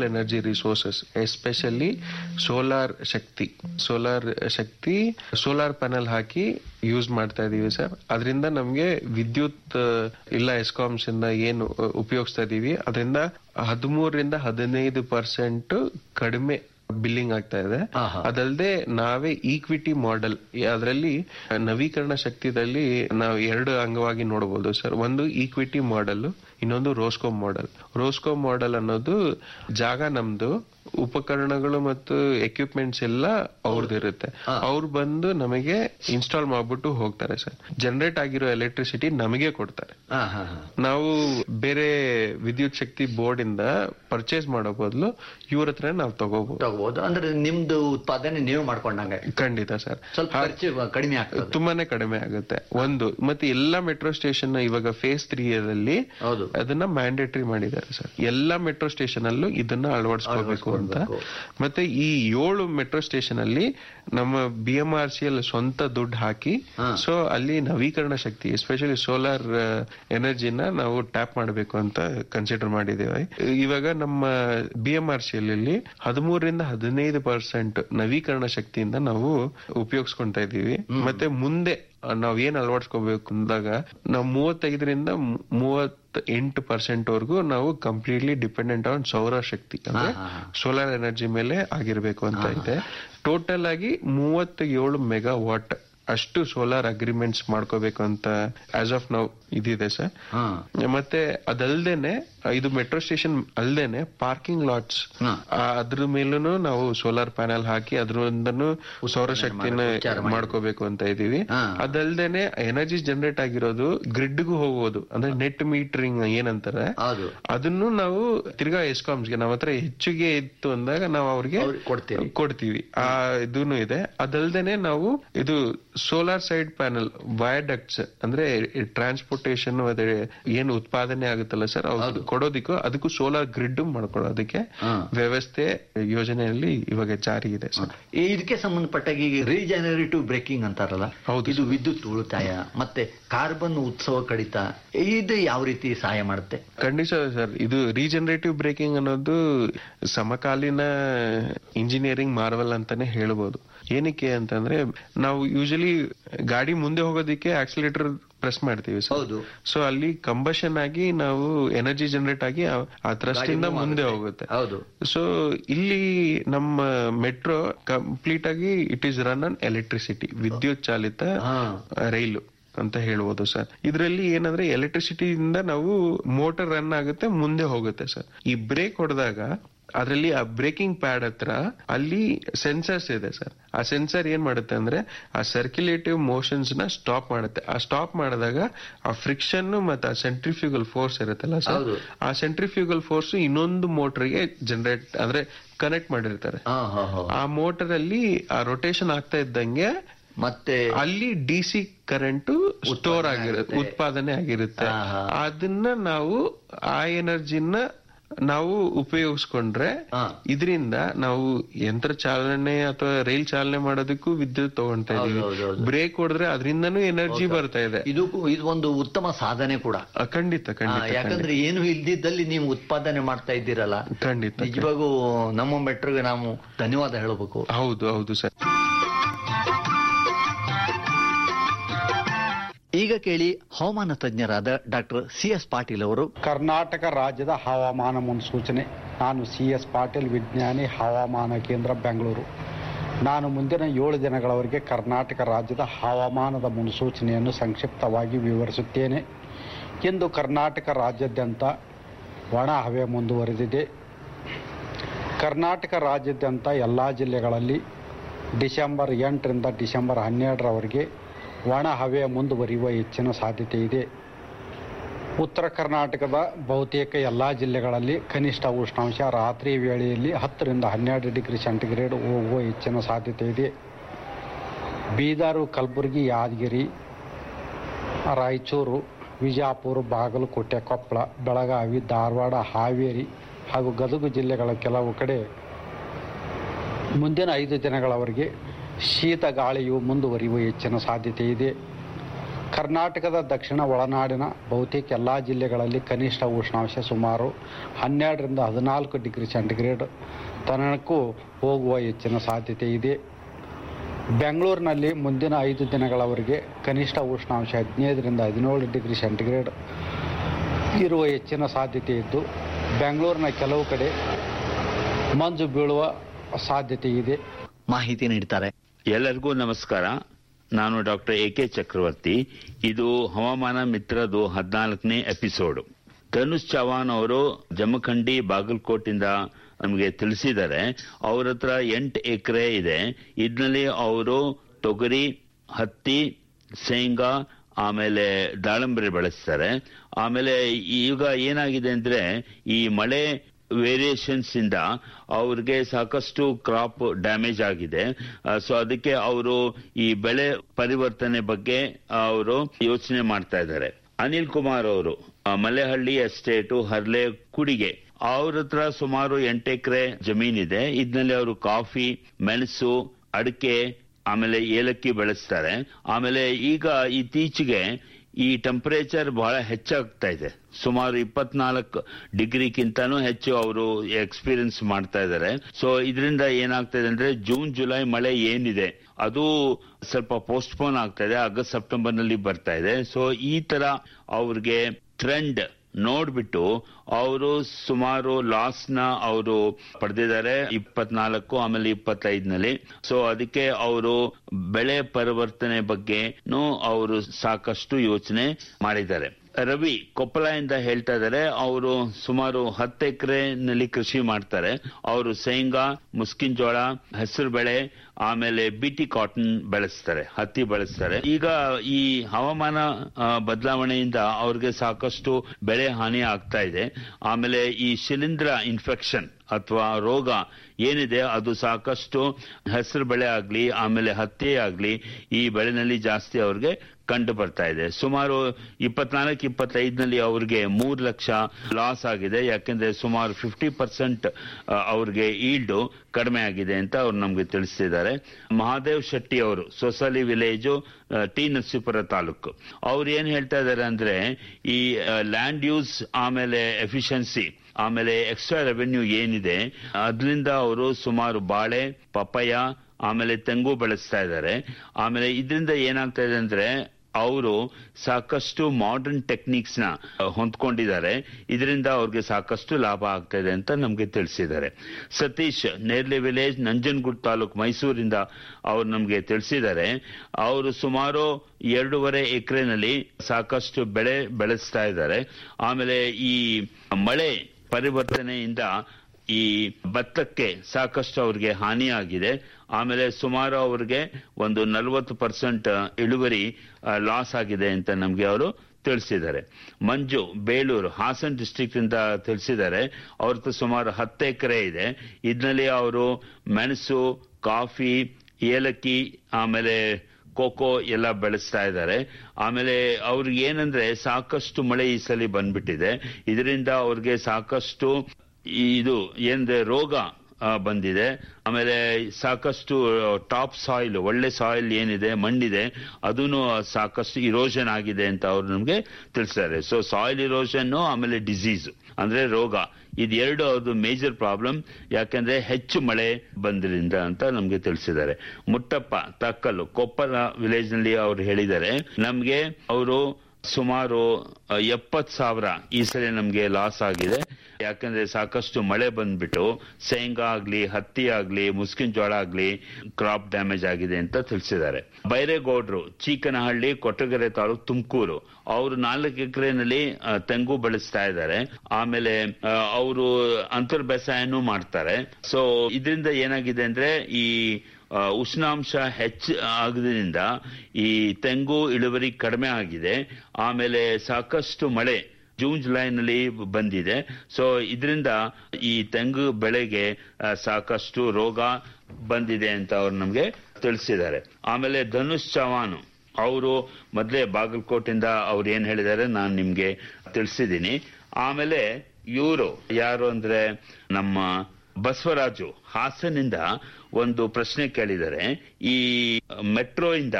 resources especially solar ಶಕ್ತಿ ಸೋಲಾರ್ ಶಕ್ತಿ ಸೋಲಾರ್ ಪ್ಯಾನಲ್ ಹಾಕಿ ಯೂಸ್ ಮಾಡ್ತಾ ಇದೀವಿ ಸರ್ ಅದರಿಂದ ನಮ್ಗೆ ವಿದ್ಯುತ್ ಆ, ಇಲ್ಲ ಎಸ್ಕಾಮ್ಸ್ ಇಂದ ಏನು ಆ, ಉಪಯೋಗಿಸ್ತಾ ಇದೀವಿ ಅದರಿಂದ ಹದಿಮೂರರಿಂದ ಹದಿನೈದು ಪರ್ಸೆಂಟ್ ಕಡಿಮೆ ಬಿಲ್ಲಿಂಗ್ ಆಗ್ತಾ ಇದೆ ಆಹಾ. ಅದಲ್ಲದೆ ನಾವೇ ಈಕ್ವಿಟಿ ಮಾಡೆಲ್ ಅದರಲ್ಲಿ ನವೀಕರಣ ಶಕ್ತಿದಲ್ಲಿ ನಾವು ಎರಡು ಅಂಗವಾಗಿ ನೋಡಬಹುದು ಸರ್ ಒಂದು ಈಕ್ವಿಟಿ ಮಾಡೆಲ್ ಇನ್ನೊಂದು ರೋಸ್ಕೋ ಮಾಡೆಲ್ ರೋಸ್ಕೋ ಮಾಡೆಲ್ ಅನ್ನೋದು ಜಾಗ ನಮ್ದು ಉಪಕರಣಗಳು ಮತ್ತು ಎಕ್ವಿಪ್ಮೆಂಟ್ಸ್ ಎಲ್ಲ ಅವ್ರದ್ದು ಇರುತ್ತೆ ಅವ್ರು ಬಂದು ನಮಗೆ ಇನ್ಸ್ಟಾಲ್ ಮಾಡ್ಬಿಟ್ಟು ಹೋಗ್ತಾರೆ ಸರ್ ಜನರೇಟ್ ಆಗಿರೋ ಎಲೆಕ್ಟ್ರಿಸಿಟಿ ನಮಗೆ ಕೊಡ್ತಾರೆ ಹಾ ಹಾ ಹಾ ನಾವು ಬೇರೆ ವಿದ್ಯುತ್ ಶಕ್ತಿ ಬೋರ್ಡ್ ಇಂದ ಪರ್ಚೇಸ್ ಮಾಡೋ ಬದಲು ಇವ್ರ ಹತ್ರ ನಾವು ತಗೋಬಹುದು ತಗೋಬಹುದು ಅಂದ್ರೆ ನಿಮ್ದು ಉತ್ಪಾದನೆ ನೀವು ಮಾಡ್ಕೊಂಡಂಗೆ ಖಂಡಿತ ಸರ್ ಸ್ವಲ್ಪ ಖರ್ಚು ಕಡಿಮೆ ಆಗ್ತದೆ ತುಂಬಾನೇ ಕಡಿಮೆ ಆಗುತ್ತೆ ಒಂದು ಮತ್ತೆ ಎಲ್ಲಾ ಮೆಟ್ರೋ ಸ್ಟೇಷನ್ ಇವಾಗ ಫೇಸ್ ತ್ರೀ ಅಲ್ಲಿ ಹೌದು. ಅದನ್ನ ಮ್ಯಾಂಡೇಟರಿ ಮಾಡಿದ್ದಾರೆ ಸರ್ ಎಲ್ಲಾ ಮೆಟ್ರೋ ಸ್ಟೇಷನ್ ಅಲ್ಲೂ ಇದನ್ನ ಅಳವಡಿಸ್ಕೋಬೇಕು ಅಂತ ಮತ್ತೆ ಈ ಏಳು ಮೆಟ್ರೋ ಸ್ಟೇಷನ್ ಅಲ್ಲಿ ನಮ್ಮ ಬಿ ಎಂ ಆರ್ ಸಿ ಅಲ್ಲಿ ಸ್ವಂತ ದುಡ್ಡು ಹಾಕಿ ಸೊ ಅಲ್ಲಿ ನವೀಕರಣ ಶಕ್ತಿ ಎಸ್ಪೆಷಲಿ ಸೋಲಾರ್ ಎನರ್ಜಿನ ನಾವು ಟ್ಯಾಪ್ ಮಾಡಬೇಕು ಅಂತ ಕನ್ಸಿಡರ್ ಮಾಡಿದ್ದೇವೆ ಇವಾಗ ನಮ್ಮ ಬಿ ಎಂ ಆರ್ ಸಿ ಅಲ್ಲಿ ಹದಿಮೂರರಿಂದ ಹದಿನೈದು ಪರ್ಸೆಂಟ್ ನವೀಕರಣ ಶಕ್ತಿಯಿಂದ ನಾವು ಉಪಯೋಗಿಸ್ಕೊಂತಾ ಇದೀವಿ ಮತ್ತೆ ಮುಂದೆ ನಾವ್ ಏನ್ ಅಳವಡಿಸ್ಕೋಬೇಕು ಅಂದಾಗ ನಾವು ಮೂವತ್ತೈದರಿಂದ ಮೂವತ್ತ ಎಂಟು ಪರ್ಸೆಂಟ್ ವರೆಗೂ ನಾವು ಕಂಪ್ಲೀಟ್ಲಿ ಡಿಪೆಂಡೆಂಟ್ ಆನ್ ಸೌರ ಶಕ್ತಿ ಅಂದ್ರೆ ಸೋಲಾರ್ ಎನರ್ಜಿ ಮೇಲೆ ಆಗಿರ್ಬೇಕು ಅಂತ ಇದೆ ಟೋಟಲ್ ಆಗಿ ಮೂವತ್ತ ಏಳು ಮೆಗಾ ವಾಟ್ ಅಷ್ಟು ಸೋಲಾರ್ ಅಗ್ರಿಮೆಂಟ್ಸ್ ಮಾಡ್ಕೋಬೇಕು ಅಂತ ಆಸ್ ಆಫ್ ನಾವು ಇದಿದೆ ಸರ್ ಮತ್ತೆ ಅದಲ್ದೇನೆ ಇದು ಮೆಟ್ರೋ ಸ್ಟೇಷನ್ ಅಲ್ದೇನೆ ಪಾರ್ಕಿಂಗ್ ಲಾಟ್ಸ್ ಅದ್ರ ಮೇಲೂ ನಾವು ಸೋಲಾರ್ ಪ್ಯಾನಲ್ ಹಾಕಿ ಅದ್ರಿಂದನೂ ಸೌರಶಕ್ತಿನ ಮಾಡ್ಕೋಬೇಕು ಅಂತ ಇದೀವಿ ಅದಲ್ದೇನೆ ಎನರ್ಜಿ ಜನರೇಟ್ ಆಗಿರೋದು ಗ್ರಿಡ್ಗೂ ಹೋಗೋದು ಅಂದ್ರೆ ನೆಟ್ ಮೀಟರಿಂಗ್ ಏನಂತಾರೆ ಹೌದು ಅದನ್ನು ನಾವು ತಿರ್ಗಾ ಎಸ್ಕಾಮ್ಸ್ಗೆ ನಮ್ಮ ಹತ್ರ ಹೆಚ್ಚಿಗೆ ಇತ್ತು ಅಂದಾಗ ನಾವು ಅವ್ರಿಗೆ ಕೊಡ್ತೀವಿ ಕೊಡ್ತೀವಿ ಆ ಇದೂನು ಇದೆ ಅದಲ್ದೇನೆ ನಾವು ಇದು ಸೋಲಾರ್ ಸೈಡ್ ಪ್ಯಾನಲ್ ವಯಡಕ್ಟ್ಸ್ ಅಂದ್ರೆ ಟ್ರಾನ್ಸ್ಪೋರ್ಟೇಷನ್ ಅದೇ ಏನು ಉತ್ಪಾದನೆ ಆಗುತ್ತಲ್ಲ ಸರ್ ಅವ್ರು ಕೊಡೋದಿಕ್ಕೂ ಅದಕ್ಕೂ ಸೋಲಾರ್ ಗ್ರಿಡ್ ಮಾಡ್ಕೊಳ್ಳೋದಕ್ಕೆ ವ್ಯವಸ್ಥೆ ಯೋಜನೆಯಲ್ಲಿ ಇವಾಗ ಜಾರಿ ಇದೆ ಸರ್ ಈ ಇದಕ್ಕೆ ಸಂಬಂಧಪಟ್ಟಾಗ ಈಗ ರೀಜನರೇಟಿವ್ ಬ್ರೇಕಿಂಗ್ ಅಂತಾರಲ್ಲ ಇದು ವಿದ್ಯುತ್ ಉಳಿತಾಯ ಮತ್ತೆ ಕಾರ್ಬನ್ ಉತ್ಸವ ಕಡಿತ ಇದು ಯಾವ ರೀತಿ ಸಹಾಯ ಮಾಡುತ್ತೆ ಖಂಡಿತ ಸರ್ ಇದು ರೀಜನರೇಟಿವ್ ಬ್ರೇಕಿಂಗ್ ಅನ್ನೋದು ಸಮಕಾಲೀನ ಇಂಜಿನಿಯರಿಂಗ್ ಮಾರ್ವಲ್ ಅಂತಾನೆ ಹೇಳ್ಬೋದು ಏನಕ್ಕೆ ಅಂತಂದ್ರೆ ನಾವು ಯೂಶಲಿ ಗಾಡಿ ಮುಂದೆ ಹೋಗೋದಿಕ್ಕೆ ಆಕ್ಸಿಲೇಟರ್ ಪ್ರೆಸ್ ಮಾಡ್ತೀವಿ ಹೌದು ಸೊ ಅಲ್ಲಿ ಕಂಬಷನ್ ಆಗಿ ನಾವು ಎನರ್ಜಿ ಜನರೇಟ್ ಆಗಿ ಆ- ಆ ಥ್ರಸ್ಟ್ ಇಂದ ಮುಂದೆ ಹೋಗುತ್ತೆ ಹೌದು ಸೊ ಇಲ್ಲಿ ನಮ್ಮ ಮೆಟ್ರೋ ಕಂಪ್ಲೀಟ್ ಆಗಿ it is run on electricity ವಿದ್ಯುತ್ ಚಾಲಿತ ರೈಲು ಅಂತ ಹೇಳ್ಬೋದು ಸರ್ ಇದರಲ್ಲಿ ಏನಂದ್ರೆ ಎಲೆಕ್ಟ್ರಿಸಿಟಿಯಿಂದ ನಾವು ಮೋಟರ್ ರನ್ ಆಗುತ್ತೆ ಮುಂದೆ ಹೋಗುತ್ತೆ ಸರ್ ಈ ಬ್ರೇಕ್ ಹೊಡೆದಾಗ ಅದರಲ್ಲಿ ಆ ಬ್ರೇಕಿಂಗ್ ಪ್ಯಾಡ್ ಹತ್ರ ಅಲ್ಲಿ ಸೆನ್ಸರ್ಸ್ ಇದೆ ಸರ್ ಆ ಸೆನ್ಸರ್ ಏನ್ ಮಾಡುತ್ತೆ ಅಂದ್ರೆ ಆ ಸರ್ಕ್ಯುಲೇಟಿವ್ ಮೋಷನ್ಸ್ ನ ಸ್ಟಾಪ್ ಮಾಡುತ್ತೆ ಆ ಸ್ಟಾಪ್ ಮಾಡಿದಾಗ ಆ ಫ್ರಿಕ್ಷನ್ ಮತ್ತೆ ಆ ಸೆಂಟ್ರಿಫ್ಯೂಗಲ್ ಫೋರ್ಸ್ ಇರುತ್ತಲ್ಲ ಸರ್ ಹೌದು. ಆ ಸೆಂಟ್ರಿಫ್ಯೂಗಲ್ ಫೋರ್ಸ್ ಇನ್ನೊಂದು ಮೋಟರ್ಗೆ ಜನರೇಟ್ ಅಂದ್ರೆ ಕನೆಕ್ಟ್ ಮಾಡಿರ್ತಾರೆ ಹಾ ಹಾ ಹಾ ಆ ಮೋಟರ್ ಅಲ್ಲಿ ಆ ರೊಟೇಷನ್ ಆಗ್ತಾ ಇದ್ದಂಗೆ ಮತ್ತೆ ಅಲ್ಲಿ ಡಿ ಸಿ ಕರೆಂಟ್ ಸ್ಟೋರ್ ಆಗಿರುತ್ತೆ ಉತ್ಪಾದನೆ ಆಗಿರುತ್ತೆ ಅದನ್ನ ನಾವು ಆ ಎನರ್ಜಿನ ನಾವು ಉಪಯೋಗಿಸ್ಕೊಂಡ್ರೆ ಇದರಿಂದ ನಾವು ಯಂತ್ರ ಚಾಲನೆ ಅಥವಾ ರೈಲ್ ಚಾಲನೆ ಮಾಡೋದಕ್ಕೂ ವಿದ್ಯುತ್ ತಗೊಂತಾ ಇದೀವಿ ಬ್ರೇಕ್ ಹೊಡೆದ್ರೆ ಅದರಿಂದನೂ ಎನರ್ಜಿ ಬರ್ತಾ ಇದೆ ಇದು ಇದು ಒಂದು ಉತ್ತಮ ಸಾಧನೆ ಕೂಡ ಆ, ಖಂಡಿತ ಆ, ಖಂಡಿತ ಯಾಕಂದ್ರೆ ಏನು ಇಲ್ದಿದ್ದಲ್ಲಿ ನೀವು ಉತ್ಪಾದನೆ ಮಾಡ್ತಾ ಇದ್ದೀರಲ್ಲ ಖಂಡಿತ ನಿಜವಾಗೂ ನಮ್ಮ ಮೆಟ್ರೋಗೆ ನಾವು ಧನ್ಯವಾದ ಹೇಳಬೇಕು ಹೌದು ಹೌದು ಸರ್ ಈಗ ಕೇಳಿ ಹವಾಮಾನ ತಜ್ಞರಾದ ಡಾಕ್ಟರ್ ಸಿ ಎಸ್ ಪಾಟೀಲ್ ಅವರು ಕರ್ನಾಟಕ ರಾಜ್ಯದ ಹವಾಮಾನ ಮುನ್ಸೂಚನೆ ನಾನು ಸಿ ಎಸ್ ಪಾಟೀಲ್ ವಿಜ್ಞಾನಿ ಹವಾಮಾನ ಕೇಂದ್ರ ಬೆಂಗಳೂರು ನಾನು ಮುಂದಿನ ಏಳು ದಿನಗಳವರೆಗೆ ಕರ್ನಾಟಕ ರಾಜ್ಯದ ಹವಾಮಾನದ ಮುನ್ಸೂಚನೆಯನ್ನು ಸಂಕ್ಷಿಪ್ತವಾಗಿ ವಿವರಿಸುತ್ತೇನೆ ಇಂದು ಕರ್ನಾಟಕ ರಾಜ್ಯಾದ್ಯಂತ ಒಣ ಹವೆ ಮುಂದುವರೆದಿದೆ ಕರ್ನಾಟಕ ರಾಜ್ಯಾದ್ಯಂತ ಎಲ್ಲ ಜಿಲ್ಲೆಗಳಲ್ಲಿ ಡಿಸೆಂಬರ್ ಎಂಟರಿಂದ ಡಿಸೆಂಬರ್ ಹನ್ನೆರಡರವರೆಗೆ ಒಣ ಹವೆ ಮುಂದುವರಿಯುವ ಹೆಚ್ಚಿನ ಸಾಧ್ಯತೆ ಇದೆ ಉತ್ತರ ಕರ್ನಾಟಕದ ಬಹುತೇಕ ಎಲ್ಲ ಜಿಲ್ಲೆಗಳಲ್ಲಿ ಕನಿಷ್ಠ ಉಷ್ಣಾಂಶ ರಾತ್ರಿ ವೇಳೆಯಲ್ಲಿ ಹತ್ತರಿಂದ ಹನ್ನೆರಡು ಡಿಗ್ರಿ ಸೆಂಟಿಗ್ರೇಡ್ ಹೋಗುವ ಹೆಚ್ಚಿನ ಸಾಧ್ಯತೆ ಇದೆ ಬೀದರು ಕಲಬುರಗಿ ಯಾದಗಿರಿ ರಾಯಚೂರು ವಿಜಯಪುರ ಬಾಗಲಕೋಟೆ ಕೊಪ್ಪಳ ಬೆಳಗಾವಿ ಧಾರವಾಡ ಹಾವೇರಿ ಹಾಗೂ ಗದಗ ಜಿಲ್ಲೆಗಳ ಕೆಲವು ಕಡೆ ಮುಂದಿನ ಐದು ದಿನಗಳವರೆಗೆ ಶೀತ ಗಾಳಿಯು ಮುಂದುವರಿಯುವ ಹೆಚ್ಚಿನ ಸಾಧ್ಯತೆ ಇದೆ ಕರ್ನಾಟಕದ ದಕ್ಷಿಣ ಒಳನಾಡಿನ ಬಹುತೇಕ ಎಲ್ಲ ಜಿಲ್ಲೆಗಳಲ್ಲಿ ಕನಿಷ್ಠ ಉಷ್ಣಾಂಶ ಸುಮಾರು ಹನ್ನೆರಡರಿಂದ ಹದಿನಾಲ್ಕು ಡಿಗ್ರಿ ಸೆಂಟಿಗ್ರೇಡ್ ತನಕೂ ಹೋಗುವ ಹೆಚ್ಚಿನ ಸಾಧ್ಯತೆ ಇದೆ ಬೆಂಗಳೂರಿನಲ್ಲಿ ಮುಂದಿನ ಐದು ದಿನಗಳವರೆಗೆ ಕನಿಷ್ಠ ಉಷ್ಣಾಂಶ ಹದಿನೈದರಿಂದ ಹದಿನೇಳು ಡಿಗ್ರಿ ಸೆಂಟಿಗ್ರೇಡ್ ಇರುವ ಹೆಚ್ಚಿನ ಸಾಧ್ಯತೆ ಇದ್ದು ಬೆಂಗಳೂರಿನ ಕೆಲವು ಕಡೆ ಮಂಜು ಬೀಳುವ ಸಾಧ್ಯತೆ ಇದೆ ಮಾಹಿತಿ ನೀಡ್ತಾರೆ ಎಲ್ಲರಿಗೂ ನಮಸ್ಕಾರ ನಾನು ಡಾಕ್ಟರ್ ಎ ಕೆ ಚಕ್ರವರ್ತಿ ಇದು ಹವಾಮಾನ ಮಿತ್ರದು ಹದಿನಾಲ್ಕನೇ ಎಪಿಸೋಡ್ ಧನುಷ್ ಚವಾನ್ ಅವರು ಜಮಖಂಡಿ ಬಾಗಲಕೋಟಿಂದ ನಮಗೆ ತಿಳಿಸಿದ್ದಾರೆ ಅವ್ರ ಹತ್ರ ಎಂಟು ಎಕರೆ ಇದೆ ಇದರಲ್ಲಿ ಅವರು ತೊಗರಿ ಹತ್ತಿ ಶೇಂಗಾ ಆಮೇಲೆ ದಾಳಂಬರಿ ಬೆಳೆಸ್ತಾರೆ ಆಮೇಲೆ ಈಗ ಏನಾಗಿದೆ ಅಂದ್ರೆ ಈ ಮಳೆ ವೇರಿಯೇಷನ್ಸ್ ಇಂದ ಅವ್ರಿಗೆ ಸಾಕಷ್ಟು ಕ್ರಾಪ್ ಡ್ಯಾಮೇಜ್ ಆಗಿದೆ ಸೊ ಅದಕ್ಕೆ ಅವರು ಈ ಬೆಳೆ ಪರಿವರ್ತನೆ ಬಗ್ಗೆ ಅವರು ಯೋಚನೆ ಮಾಡ್ತಾ ಇದ್ದಾರೆ ಅನಿಲ್ ಕುಮಾರ್ ಅವರು ಆ, ಮಲೆಹಳ್ಳಿ ಎಸ್ಟೇಟು ಹರ್ಲೆ ಕುಡಿಗೆ ಅವ್ರ ಹತ್ರ ಸುಮಾರು ಎಂಟು ಎಕರೆ ಜಮೀನಿದೆ ಇದರಲ್ಲಿ ಅವರು ಕಾಫಿ ಮೆಣಸು ಅಡಿಕೆ ಆಮೇಲೆ ಏಲಕ್ಕಿ ಬೆಳೆಸ್ತಾರೆ ಆಮೇಲೆ ಈಗ ಇತ್ತೀಚೆಗೆ ಈ ಟೆಂಪರೇಚರ್ ಬಹಳ ಹೆಚ್ಚಾಗ್ತಾ ಇದೆ ಸುಮಾರು ಇಪ್ಪತ್ನಾಲ್ಕು ಡಿಗ್ರಿಗಿಂತನೂ ಹೆಚ್ಚು ಅವರು ಎಕ್ಸ್ಪೀರಿಯನ್ಸ್ ಮಾಡ್ತಾ ಇದ್ದಾರೆ ಸೊ ಇದರಿಂದ ಏನಾಗ್ತಾ ಇದೆ ಅಂದ್ರೆ ಜೂನ್ ಜುಲೈ ಮಳೆ ಏನಿದೆ ಅದು ಸ್ವಲ್ಪ ಪೋಸ್ಟ್ಪೋನ್ ಆಗ್ತಾ ಇದೆ ಆಗಸ್ಟ್ ಸೆಪ್ಟೆಂಬರ್ ನಲ್ಲಿ ಬರ್ತಾ ಇದೆ ಸೊ ಈ ತರ ಅವ್ರಿಗೆ ಟ್ರೆಂಡ್ ನೋಡ್ಬಿಟ್ಟು ಅವರು ಸುಮಾರು ಲಾಸ್ ನ ಅವರು ಪಡೆದಿದ್ದಾರೆ ಇಪ್ಪತ್ನಾಲ್ಕು ಆಮೇಲೆ ಇಪ್ಪತ್ತೈದನಲ್ಲಿ ಸೊ ಅದಕ್ಕೆ ಅವರು ಬೆಳೆ ಪರಿವರ್ತನೆ ಬಗ್ಗೆನೂ ಅವರು ಸಾಕಷ್ಟು ಯೋಚನೆ ಮಾಡಿದ್ದಾರೆ ರವಿ ಕೊಪ್ಪಳದಿಂದ ಹೇಳ್ತಾ ಇದ್ದಾರೆ ಅವರು ಸುಮಾರು ಹತ್ತು ಎಕರೆನಲ್ಲಿ ಕೃಷಿ ಮಾಡ್ತಾರೆ ಅವರು ಶೇಂಗಾ ಮುಸ್ಕಿನ್ ಜೋಳ ಹೆಸರು ಬೆಳೆ ಆಮೇಲೆ ಬಿಟಿ ಕಾಟನ್ ಬೆಳೆಸ್ತಾರೆ ಹತ್ತಿ ಬೆಳೆಸ್ತಾರೆ ಈಗ ಈ ಹವಾಮಾನ ಆ, ಬದಲಾವಣೆಯಿಂದ ಅವ್ರಿಗೆ ಸಾಕಷ್ಟು ಬೆಳೆ ಹಾನಿ ಆಗ್ತಾ ಇದೆ ಆಮೇಲೆ ಈ ಶಿಲೀಂಧ್ರ ಇನ್ಫೆಕ್ಷನ್ ಅಥವಾ ರೋಗ ಏನಿದೆ ಅದು ಸಾಕಷ್ಟು ಹೆಸರು ಬೆಳೆ ಆಗ್ಲಿ ಆಮೇಲೆ ಹತ್ತಿ ಆಗ್ಲಿ ಈ ಬೆಳೆನಲ್ಲಿ ಜಾಸ್ತಿ ಅವ್ರಿಗೆ ಕಂಡು ಬರ್ತಾ ಇದೆ ಸುಮಾರು ಇಪ್ಪತ್ನಾಲ್ಕು ಇಪ್ಪತ್ತೈದನಲ್ಲಿ ಅವ್ರಿಗೆ ಮೂರು ಲಕ್ಷ ಲಾಸ್ ಆಗಿದೆ ಯಾಕೆಂದ್ರೆ ಸುಮಾರು ಫಿಫ್ಟಿ ಪರ್ಸೆಂಟ್ ಅವ್ರಿಗೆ ಈಲ್ಡು ಕಡಿಮೆ ಆಗಿದೆ ಅಂತ ಅವ್ರು ನಮ್ಗೆ ತಿಳಿಸ್ತಿದ್ದಾರೆ ಮಹಾದೇವ್ ಶೆಟ್ಟಿ ಅವರು ಸೊಸಲಿ ವಿಲೇಜು ಆ, ಟಿ ನರಸೀಪುರ ತಾಲೂಕು ಅವ್ರು ಏನ್ ಹೇಳ್ತಾ ಇದ್ದಾರೆ ಅಂದ್ರೆ ಈ ಲ್ಯಾಂಡ್ ಯೂಸ್ ಆಮೇಲೆ ಎಫಿಷಿಯನ್ಸಿ ಆಮೇಲೆ ಎಕ್ಸ್ಟ್ರಾ ರೆವೆನ್ಯೂ ಏನಿದೆ ಅದರಿಂದ ಅವರು ಸುಮಾರು ಬಾಳೆ ಪಪಯ ಆಮೇಲೆ ತೆಂಗು ಬೆಳೆಸ್ತಾ ಇದ್ದಾರೆ ಆಮೇಲೆ ಇದರಿಂದ ಏನಾಗ್ತಾ ಇದೆ ಅಂದ್ರೆ ಅವರು ಸಾಕಷ್ಟು ಮಾಡರ್ನ್ ಟೆಕ್ನಿಕ್ಸ್ ನ ಹೊಂದ್ಕೊಂಡಿದ್ದಾರೆ ಇದರಿಂದ ಅವ್ರಿಗೆ ಸಾಕಷ್ಟು ಲಾಭ ಆಗ್ತಾ ಇದೆ ಅಂತ ನಮ್ಗೆ ತಿಳಿಸಿದ್ದಾರೆ ಸತೀಶ್ ನೇರ್ಲಿ ವಿಲೇಜ್ ನಂಜನಗೂಡ್ ತಾಲೂಕ್ ಮೈಸೂರಿಂದ ಅವ್ರು ನಮ್ಗೆ ತಿಳಿಸಿದ್ದಾರೆ ಅವರು ಸುಮಾರು ಎರಡೂವರೆ ಎಕರೆನಲ್ಲಿ ಸಾಕಷ್ಟು ಬೆಳೆ ಬೆಳೆಸ್ತಾ ಇದ್ದಾರೆ ಆಮೇಲೆ ಈ ಮಳೆ ಪರಿವರ್ತನೆಯಿಂದ ಈ ಭತ್ತಕ್ಕೆ ಸಾಕಷ್ಟು ಅವ್ರಿಗೆ ಹಾನಿಯಾಗಿದೆ ಆಮೇಲೆ ಸುಮಾರು ಅವ್ರಿಗೆ ಒಂದು ನಲವತ್ತು ಪರ್ಸೆಂಟ್ ಇಳುವರಿ ಲಾಸ್ ಆಗಿದೆ ಅಂತ ನಮ್ಗೆ ಅವರು ತಿಳಿಸಿದ್ದಾರೆ ಮಂಜು ಬೇಲೂರು ಹಾಸನ್ ಡಿಸ್ಟ್ರಿಕ್ಟ್ ಇಂದ ತಿಳಿಸಿದ್ದಾರೆ ಅವ್ರದ್ದು ಸುಮಾರು ಹತ್ತು ಎಕರೆ ಇದೆ ಇದರಲ್ಲಿ ಅವರು ಮೆಣಸು ಕಾಫಿ ಏಲಕ್ಕಿ ಆಮೇಲೆ ಕೋಕೋ ಎಲ್ಲ ಬೆಳೆಸ್ತಾ ಇದ್ದಾರೆ ಆಮೇಲೆ ಅವ್ರಿಗೆ ಏನಂದ್ರೆ ಸಾಕಷ್ಟು ಮಳೆ ಈ ಸಲ ಬಂದ್ಬಿಟ್ಟಿದೆ ಇದರಿಂದ ಅವ್ರಿಗೆ ಸಾಕಷ್ಟು ಈ ಇದು ಏನಂದ್ರೆ ರೋಗ ಆ, ಬಂದಿದೆ ಆಮೇಲೆ ಸಾಕಷ್ಟು ಟಾಪ್ ಸಾಯಿಲ್ ಒಳ್ಳೆ ಸಾಯಿಲ್ ಏನಿದೆ ಮಣ್ಣಿದೆ ಅದೂ ಸಾಕಷ್ಟು ಇರೋಷನ್ ಆಗಿದೆ ಅಂತ ಅವ್ರು ನಮ್ಗೆ ತಿಳಿಸ್ತಾರೆ ಸೊ ಸಾಯಿಲ್ ಇರೋಷನ್ ಆಮೇಲೆ ಡಿಸೀಸ್ ಅಂದ್ರೆ ರೋಗ ಇದೆರಡು ಅವ್ರದ್ದು ಮೇಜರ್ ಪ್ರಾಬ್ಲಮ್ ಯಾಕಂದ್ರೆ ಹೆಚ್ಚು ಮಳೆ ಬಂದ್ರಿಂದ ಅಂತ ನಮ್ಗೆ ತಿಳಿಸಿದ್ದಾರೆ ಮುಟ್ಟಪ್ಪ ತಕ್ಕಲು ಕೊಪ್ಪಳ ವಿಲೇಜ್ ನಲ್ಲಿ ಅವ್ರು ಹೇಳಿದ್ದಾರೆ ನಮ್ಗೆ ಅವರು ಸುಮಾರು ಎಪ್ಪತ್ ಸಾವಿರ ಈ ಸಲ ನಮ್ಗೆ ಲಾಸ್ ಆಗಿದೆ ಯಾಕಂದ್ರೆ ಸಾಕಷ್ಟು ಮಳೆ ಬಂದ್ಬಿಟ್ಟು ಶೇಂಗಾ ಆಗ್ಲಿ ಹತ್ತಿ ಆಗ್ಲಿ ಮುಸ್ಕಿನ್ ಜೋಳ ಆಗ್ಲಿ ಕ್ರಾಪ್ ಡ್ಯಾಮೇಜ್ ಆಗಿದೆ ಅಂತ ತಿಳಿಸಿದ್ದಾರೆ ಬೈರೇಗೌಡ್ರು ಚೀಕನಹಳ್ಳಿ ಕೊಟ್ಟಗೆರೆ ತಾಲೂಕು ತುಮಕೂರು ಅವರು ನಾಲ್ಕು ಎಕರೆನಲ್ಲಿ ತೆಂಗು ಬೆಳೆಸ್ತಾ ಇದ್ದಾರೆ ಆಮೇಲೆ ಅವರು ಅಂತರ್ ಬೇಸಾಯನೂ ಮಾಡ್ತಾರೆ ಸೊ ಇದರಿಂದ ಏನಾಗಿದೆ ಅಂದ್ರೆ ಈ ಆ, ಉಷ್ಣಾಂಶ ಹೆಚ್ಚು ಆಗದ್ರಿಂದ ಈ ತೆಂಗು ಇಳುವರಿ ಕಡಿಮೆ ಆಗಿದೆ ಆಮೇಲೆ ಸಾಕಷ್ಟು ಮಳೆ ಜೂನ್ ಜುಲೈನಲ್ಲಿ ಬಂದಿದೆ ಸೊ ಇದರಿಂದ ಈ ತೆಂಗು ಬೆಳೆಗೆ ಆ, ಸಾಕಷ್ಟು ರೋಗ ಬಂದಿದೆ ಅಂತ ಅವ್ರು ನಮ್ಗೆ ತಿಳಿಸಿದ್ದಾರೆ ಆಮೇಲೆ ಧನುಷ್ ಚವಾನ್ ಅವರು ಮೊದಲೇ ಬಾಗಲಕೋಟಿಂದ ಅವ್ರು ಏನ್ ಹೇಳಿದ್ದಾರೆ ನಾನು ನಿಮ್ಗೆ ತಿಳಿಸಿದ್ದೀನಿ ಆಮೇಲೆ ಇವರು ಯಾರು ಅಂದ್ರೆ ನಮ್ಮ ಬಸವರಾಜು ಹಾಸನಿಂದ ಒಂದು ಪ್ರಶ್ನೆ ಕೇಳಿದ್ದಾರೆ ಈ ಮೆಟ್ರೋ ಇಂದ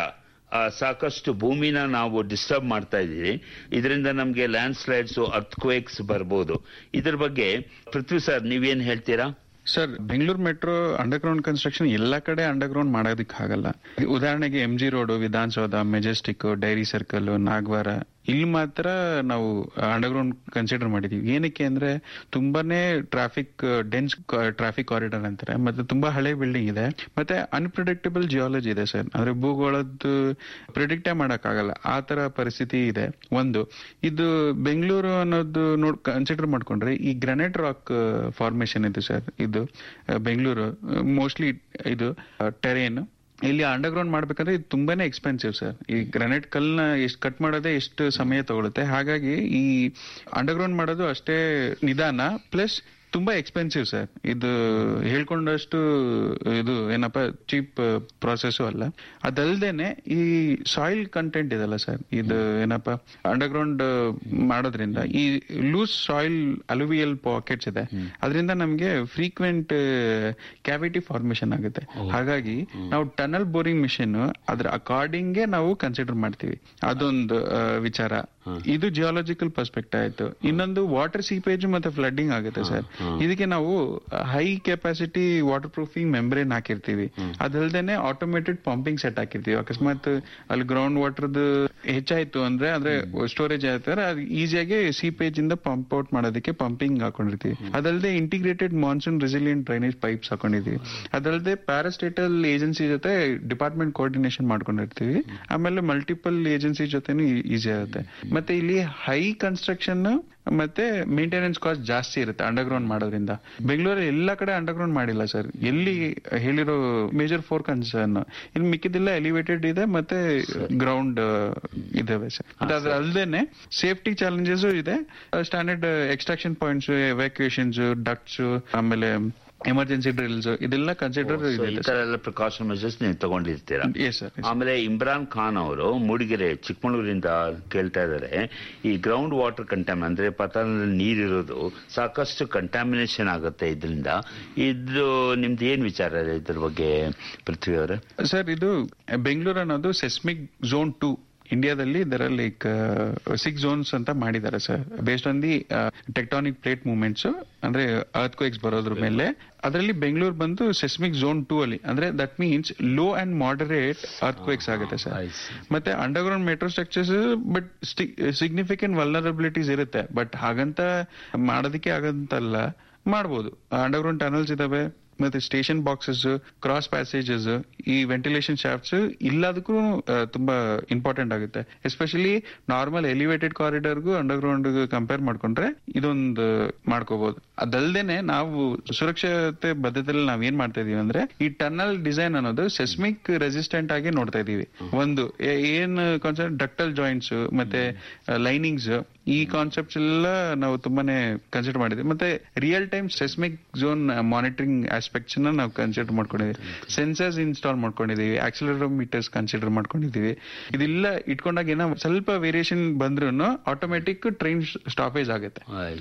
ಆ, ಸಾಕಷ್ಟು ಭೂಮಿನ ನಾವು ಡಿಸ್ಟರ್ಬ್ ಮಾಡ್ತಾ ಇದ್ದೀವಿ ಇದರಿಂದ ನಮಗೆ ಲ್ಯಾಂಡ್ ಸ್ಲೈಡ್ಸ್ ಅರ್ಥಕ್ವೇಕ್ಸ್ ಬರ್ಬೋದು ಇದ್ರ ಬಗ್ಗೆ ಪೃಥ್ವಿ ಸರ್ ನೀವೇನ್ ಹೇಳ್ತೀರಾ sir Bengaluru metro underground construction ಎಲ್ಲಾ ಕಡೆ ಅಂಡರ್ಗ್ರೌಂಡ್ ಮಾಡೋದಕ್ಕೆ ಆಗಲ್ಲ ಉದಾಹರಣೆಗೆ M G road Vidhana Soudha Majestic dairy circle Nagavara ಇಲ್ಲಿ ಮಾತ್ರ ನಾವು ಅಂಡರ್ಗ್ರೌಂಡ್ ಕನ್ಸಿಡರ್ ಮಾಡಿದೀವಿ ಏನಕ್ಕೆ ಅಂದ್ರೆ ತುಂಬಾನೇ ಟ್ರಾಫಿಕ್ ಡೆನ್ಸ್ ಟ್ರಾಫಿಕ್ ಕಾರಿಡಾರ್ ಅಂತಾರೆ ಮತ್ತೆ ತುಂಬಾ ಹಳೆ ಬಿಲ್ಡಿಂಗ್ ಇದೆ ಮತ್ತೆ ಅನ್ಪ್ರಿಡಿಕ್ಟಬಲ್ ಜಿಯಾಲಜಿ ಇದೆ ಸರ್ ಅಂದ್ರೆ ಭೂಗೋಳದ್ದು ಪ್ರಿಡಿಕ್ಟೇ ಆಗಲ್ಲ ಆ ತರ ಪರಿಸ್ಥಿತಿ ಇದೆ ಒಂದು ಇದು ಬೆಂಗಳೂರು ಅನ್ನೋದು ನೋಡ್ ಕನ್ಸಿಡರ್ ಮಾಡ್ಕೊಂಡ್ರೆ ಈ ಗ್ರಾನೈಟ್ ರಾಕ್ ಫಾರ್ಮೇಶನ್ ಇದೆ ಸರ್ ಇದು ಆ, ಬೆಂಗಳೂರು ಮೋಸ್ಟ್ಲಿ ಇದು ಟೆರೇನ್ ಇಲ್ಲಿ ಅಂಡರ್ಗ್ರೌಂಡ್ ಮಾಡ್ಬೇಕಂದ್ರೆ ಇದು ತುಂಬಾನೇ ಎಕ್ಸ್ಪೆನ್ಸಿವ್ ಸರ್ ಈ ಗ್ರಾನೈಟ್ ಕಲ್ನ ಎಷ್ಟು ಕಟ್ ಮಾಡೋದೇ ಎಷ್ಟು ಸಮಯ ತಗೊಳುತ್ತೆ ಹಾಗಾಗಿ ಈ ಅಂಡರ್ಗ್ರೌಂಡ್ ಮಾಡೋದು ಅಷ್ಟೇ ನಿಧಾನ ಪ್ಲಸ್ ತುಂಬಾ ಎಕ್ಸ್ಪೆನ್ಸಿವ್ ಸರ್ ಇದು ಹೇಳ್ಕೊಂಡಷ್ಟು ಇದು ಏನಪ್ಪ ಚೀಪ್ ಪ್ರಾಸೆಸ್ ಅಲ್ಲ ಅದಲ್ದೇನೆ ಈ ಸಾಯಿಲ್ ಕಂಟೆಂಟ್ ಇದೆಲ್ಲ ಸರ್ ಇದು ಏನಪ್ಪ ಅಂಡರ್ಗ್ರೌಂಡ್ ಮಾಡೋದ್ರಿಂದ ಈ ಲೂಸ್ ಸಾಯಿಲ್ ಅಲುವಿಯಲ್ ಪಾಕೆಟ್ಸ್ ಇದೆ ಅದರಿಂದ ನಮಗೆ ಫ್ರೀಕ್ವೆಂಟ್ ಕ್ಯಾವಿಟಿ ಫಾರ್ಮೇಶನ್ ಆಗುತ್ತೆ ಹಾಗಾಗಿ ನಾವು ಟನಲ್ ಬೋರಿಂಗ್ ಮಿಷಿನ್ ಅದ್ರ ಅಕಾರ್ಡಿಂಗ್ಗೆ ನಾವು ಕನ್ಸಿಡರ್ ಮಾಡ್ತೀವಿ ಅದೊಂದು ಆ, ವಿಚಾರ ಇದು ಜಿಯಾಲಜಿಕಲ್ ಪರ್ಸ್ಪೆಕ್ಟ್ ಆಯ್ತು ಇನ್ನೊಂದು ವಾಟರ್ ಸೀಪೇಜ್ ಮತ್ತೆ ಫ್ಲಡ್ಡಿಂಗ್ ಆಗುತ್ತೆ ಸರ್ ಇದಕ್ಕೆ ನಾವು high capacity waterproofing membrane ಹಾಕಿರ್ತೀವಿ ಅದಲ್ದೇನೆ ಆಟೋಮೇಟೆಡ್ ಪಂಪಿಂಗ್ ಸೆಟ್ ಹಾಕಿರ್ತೀವಿ ಅಕಸ್ಮಾತ್ ಅಲ್ಲಿ ಗ್ರೌಂಡ್ ವಾಟರ್ದು ಹೆಚ್ಚಾಯ್ತು ಅಂದ್ರೆ ಅಂದ್ರೆ ಸ್ಟೋರೇಜ್ ಆಯ್ತಾರೆ ಅದು ಈಸಿಯಾಗಿ ಸೀಪೇಜ್ ಇಂದ ಪಂಪ್ ಔಟ್ ಮಾಡೋದಕ್ಕೆ ಪಂಪಿಂಗ್ ಹಾಕೊಂಡಿರ್ತೀವಿ ಅದಲ್ಲದೆ integrated monsoon resilient drainage pipes ಹಾಕೊಂಡಿದೀವಿ ಅದಲ್ಲದೆ ಪ್ಯಾರಾಸ್ಟೇಟಲ್ ಏಜೆನ್ಸಿ ಜೊತೆ ಡಿಪಾರ್ಟ್ಮೆಂಟ್ ಕೋಆರ್ಡಿನೇಷನ್ ಮಾಡ್ಕೊಂಡಿರ್ತೀವಿ ಆಮೇಲೆ ಮಲ್ಟಿಪಲ್ ಏಜೆನ್ಸಿ ಜೊತೆನೂ ಈಸಿ ಆಗುತ್ತೆ ಮತ್ತೆ ಇಲ್ಲಿ ಹೈ ಕನ್ಸ್ಟ್ರಕ್ಷನ್ ಮತ್ತೆ ಮೇಂಟೆನೆನ್ಸ್ ಕಾಸ್ಟ್ ಜಾಸ್ತಿ ಇರುತ್ತೆ ಅಂಡರ್ಗ್ರೌಂಡ್ ಮಾಡೋದ್ರಿಂದ ಬೆಂಗಳೂರಲ್ಲಿ ಎಲ್ಲಾ ಕಡೆ ಅಂಡರ್ಗ್ರೌಂಡ್ ಮಾಡಿಲ್ಲ ಸರ್ ಎಲ್ಲಿ ಹೇಳಿರೋ ಮೇಜರ್ ಫೋರ್ ಕನ್ಸರ್ನ್ ಇಲ್ಲಿ ಮಿಕ್ಕಿದೆಲ್ಲ ಎಲಿವೇಟೆಡ್ ಇದೆ ಮತ್ತೆ ಗ್ರೌಂಡ್ ಇದಾವೆ ಸರ್ ಮತ್ತೆ ಅದ್ರ ಅಲ್ದೇನೆ ಸೇಫ್ಟಿ ಚಾಲೆಂಜಸ್ ಇದೆ standard extraction points evacuations ducts ಆಮೇಲೆ ಎಮರ್ಜೆನ್ಸಿ ಡ್ರಿಲ್ಸ್ ಇದೆಲ್ಲ ಕನ್ಸಿಡರ್ So, ಇದೆ ಈ ತರ ಎಲ್ಲ ಪ್ರಿಕಾಷನ್ ಮೆಜರ್ಸ್ ನೀವು ತಗೊಂಡಿರ್ತೀರಾ ಎಸ್ ಸರ್ ಆಮೇಲೆ ಇಮ್ರಾನ್ ಖಾನ್ ಅವರು ಮೂಡಿಗೆರೆ ಚಿಕ್ಕಮಗಳೂರಿಂದ ಕೇಳ್ತಾ ಇದ್ದಾರೆ ಈ ಗ್ರೌಂಡ್ ವಾಟರ್ ಕಂಟ್ಯಾಮ್ ಅಂದ್ರೆ ಪತನದಲ್ಲಿ ನೀರಿರೋದು ಸಾಕಷ್ಟು ಕಂಟ್ಯಾಮಿನೇಷನ್ ಆಗುತ್ತೆ ಇದರಿಂದ ಇದು ನಿಮ್ದು ಏನ್ ವಿಚಾರ ಇದೆ ಇದ್ರ ಬಗ್ಗೆ ಪೃಥ್ವಿ ಅವರೇ ಸರ್ ಇದು ಬೆಂಗಳೂರು ಅನ್ನೋದು ಸೆಸ್ಮಿಕ್ ಝೋನ್ ಟೂ ಇಂಡಿಯಾದಲ್ಲಿ ಇದರ ಲೈಕ್ ಸಿಕ್ಸ್ ಝೋನ್ಸ್ ಅಂತ ಮಾಡಿದ್ದಾರೆ sir based on the tectonic plate movements ಅಂದ್ರೆ ಅರ್ತ್ ಕ್ವೇಕ್ಸ್ ಬರೋದ್ರ ಮೇಲೆ ಅದರಲ್ಲಿ ಬೆಂಗಳೂರು ಬಂದು ಸೆಸ್ಮಿಕ್ ಝೋನ್ ಟೂ ಅಲ್ಲಿ ಅಂದ್ರೆ that means low and moderate earthquakes ಆಗುತ್ತೆ ಸರ್ ಮತ್ತೆ underground metro structures but significant vulnerabilities ಇರುತ್ತೆ ಬಟ್ ಹಾಗಂತ ಮಾಡೋದಕ್ಕೆ ಆಗಂತಲ್ಲ ಮಾಡ್ಬೋದು ಅಂಡರ್ಗ್ರೌಂಡ್ ಟನಲ್ಸ್ ಇದಾವೆ ಮತ್ತೆ ಸ್ಟೇಷನ್ ಬಾಕ್ಸಸ್ ಕ್ರಾಸ್ ಪ್ಯಾಸೇಜಸ್ ಈ ವೆಂಟಿಲೇಷನ್ ಶಾಫ್ಟ್ಸ್ ಇಲ್ಲದಕ್ಕೂ ತುಂಬಾ ಇಂಪಾರ್ಟೆಂಟ್ ಆಗುತ್ತೆ ಎಸ್ಪೆಷಲಿ ನಾರ್ಮಲ್ ಎಲಿವೇಟೆಡ್ ಕಾರಿಡಾರ್ಗೂ ಅಂಡರ್ಗ್ರೌಂಡ್ ಕಂಪೇರ್ ಮಾಡ್ಕೊಂಡ್ರೆ ಇದೊಂದು ಮಾಡ್ಕೋಬಹುದು ಅದಲ್ದೇನೆ ನಾವು ಸುರಕ್ಷತೆ ಬದ್ಧತೆಯಲ್ಲಿ ನಾವ್ ಏನ್ ಮಾಡ್ತಾ ಇದೀವಿ ಅಂದ್ರೆ ಈ ಟನಲ್ ಡಿಸೈನ್ ಅನ್ನೋದು ಸೆಸ್ಮಿಕ್ ರೆಸಿಸ್ಟೆಂಟ್ ಆಗಿ ನೋಡ್ತಾ ಇದೀವಿ ಒಂದು ಏ- ಏನ್ ಕಾನ್ಸೆಪ್ಟ್ ಡಕ್ಟಲ್ ಜಾಯಿಂಟ್ಸ್ ಮತ್ತೆ ಲೈನಿಂಗ್ಸ್ ಈ ಕಾನ್ಸೆಪ್ಟ್ಸ್ ಎಲ್ಲ ನಾವು ತುಂಬಾನೇ ಕನ್ಸಿಡರ್ ಮಾಡಿದ್ವಿ ಮತ್ತೆ real time seismic zone monitoring aspects ನ ನಾವು ಕನ್ಸಿಡರ್ ಮಾಡ್ಕೊಂಡಿದೀವಿ ಸೆನ್ಸರ್ಸ್ ಇನ್ಸ್ಟಾಲ್ ಮಾಡ್ಕೊಂಡಿದೀವಿ ಆಕ್ಸಿಲರೋಮೀಟರ್ಸ್ ಕನ್ಸಿಡರ್ ಮಾಡ್ಕೊಂಡಿದೀವಿ ಇದೆಲ್ಲ ಇಟ್ಕೊಂಡಾಗ ಏನೋ ಸ್ವಲ್ಪ ವೇರಿಯೇಷನ್ ಬಂದ್ರು ಆಟೋಮೆಟಿಕ್ ಟ್ರೈನ್ ಸ್ಟಾಪೇಜ್ ಆಗುತ್ತೆ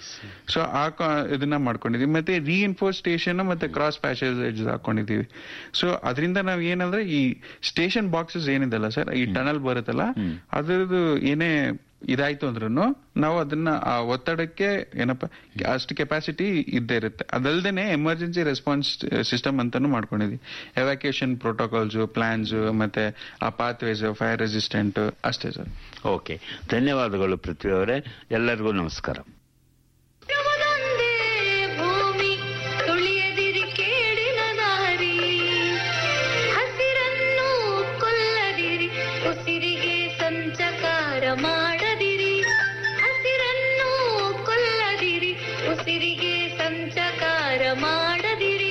ಸೊ ಆ ಕಾ- ಇದನ್ನ ಮಾಡ್ಕೊಂಡಿದೀವಿ ಮತ್ತೆ ರೀಇನ್ಫೋರ್ಸ್ ಸ್ಟೇಷನ್ ಮತ್ತೆ ಕ್ರಾಸ್ ಪ್ಯಾಸೇಜ್ ಹಾಕೊಂಡಿದೀವಿ ಸೊ ಅದರಿಂದ ನಾವ್ ಏನಂದ್ರೆ ಈ ಸ್ಟೇಷನ್ ಬಾಕ್ಸಸ್ ಏನಿದೆಲ್ಲ ಸರ್ ಈ ಟನಲ್ ಬರುತ್ತಲ್ಲ ಅದ್ರದ್ದು ಏನೇ ಇದಾಯ್ತು ಅಂದ್ರೂ ನಾವು ಅದನ್ನ ಆ ಒತ್ತಡಕ್ಕೆ ಏನಪ್ಪ ಅಷ್ಟು ಕೆಪಾಸಿಟಿ ಇದ್ದೇ ಇರುತ್ತೆ ಅದಲ್ದೇನೆ ಎಮರ್ಜೆನ್ಸಿ ರೆಸ್ಪಾನ್ಸ್ ಸಿಸ್ಟಮ್ ಅಂತಾನು ಮಾಡ್ಕೊಂಡಿದ್ವಿ ಎವ್ಯಾಕ್ಯೂಯೇಷನ್ ಪ್ರೋಟೋಕಾಲ್ಸ್ ಪ್ಲಾನ್ಸ್ ಮತ್ತೆ ಆ ಪಾತ್ವೇಸ್ ಫೈರ್ ರೆಸಿಸ್ಟೆಂಟ್ ಅಷ್ಟೇ ಸರ್ ಓಕೆ ಧನ್ಯವಾದಗಳು ಪೃಥ್ವಿ ಅವರೇ ಎಲ್ಲರಿಗೂ ನಮಸ್ಕಾರ ಶ್ರಮದೊಂದೇ ಭೂಮಿ ತುಳಿಯದಿರಿ ಕೇಡಿನ ದಾರಿ ಹಸಿರನ್ನು ಕೊಲ್ಲದಿರಿ ಉಸಿರಿಗೆ ಸಂಚಕಾರ ಮಾಡದಿರಿ ಹಸಿರನ್ನು ಕೊಲ್ಲದಿರಿ ಉಸಿರಿಗೆ ಸಂಚಕಾರ ಮಾಡದಿರಿ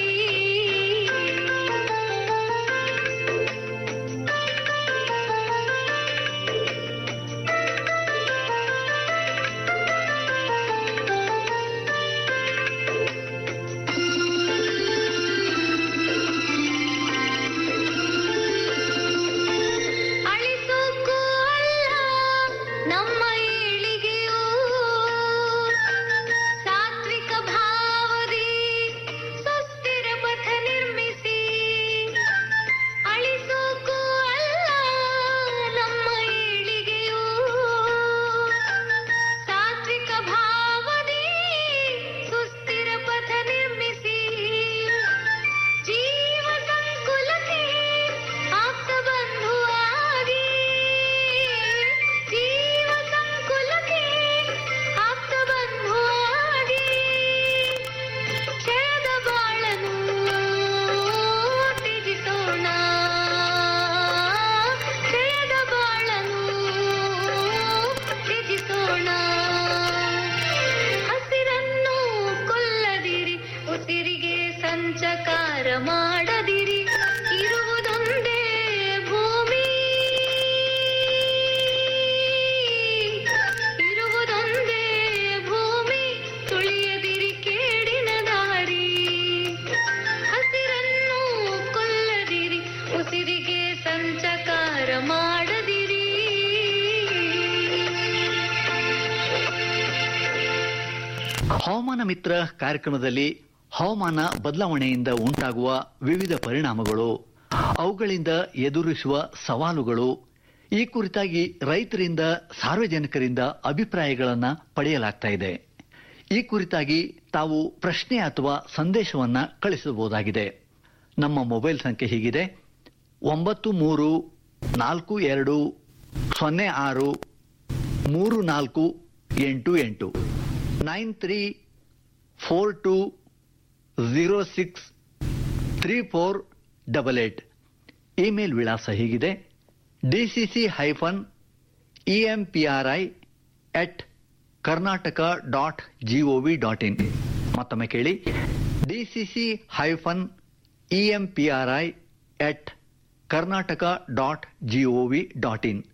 ಹವಾಮಾನ ಮಿತ್ರ ಕಾರ್ಯಕ್ರಮದಲ್ಲಿ ಹವಾಮಾನ ಬದಲಾವಣೆಯಿಂದ ಉಂಟಾಗುವ ವಿವಿಧ ಪರಿಣಾಮಗಳು ಅವುಗಳಿಂದ ಎದುರಿಸುವ ಸವಾಲುಗಳು ಈ ಕುರಿತಾಗಿ ರೈತರಿಂದ ಸಾರ್ವಜನಿಕರಿಂದ ಅಭಿಪ್ರಾಯಗಳನ್ನು ಪಡೆಯಲಾಗ್ತಾ ಇದೆ ಈ ಕುರಿತಾಗಿ ತಾವು ಪ್ರಶ್ನೆ ಅಥವಾ ಸಂದೇಶವನ್ನ ಕಳಿಸಬಹುದಾಗಿದೆ ನಮ್ಮ ಮೊಬೈಲ್ ಸಂಖ್ಯೆ ಹೀಗಿದೆ ಒಂಬತ್ತು ಮೂರು ನಾಲ್ಕು ಎರಡು ಸೊನ್ನೆ ಆರು ಮೂರು ನಾಲ್ಕು ಎಂಟು ಎಂಟು nine three four two zero six three four double eight email ವಿಳಾಸ ಹೀಗಿದೆ DCC hyphen E M P R I at Karnataka dot gov dot in ಮತ್ತೊಮ್ಮೆ ಕೇಳಿ DCC hyphen E M P R I at Karnataka dot gov dot in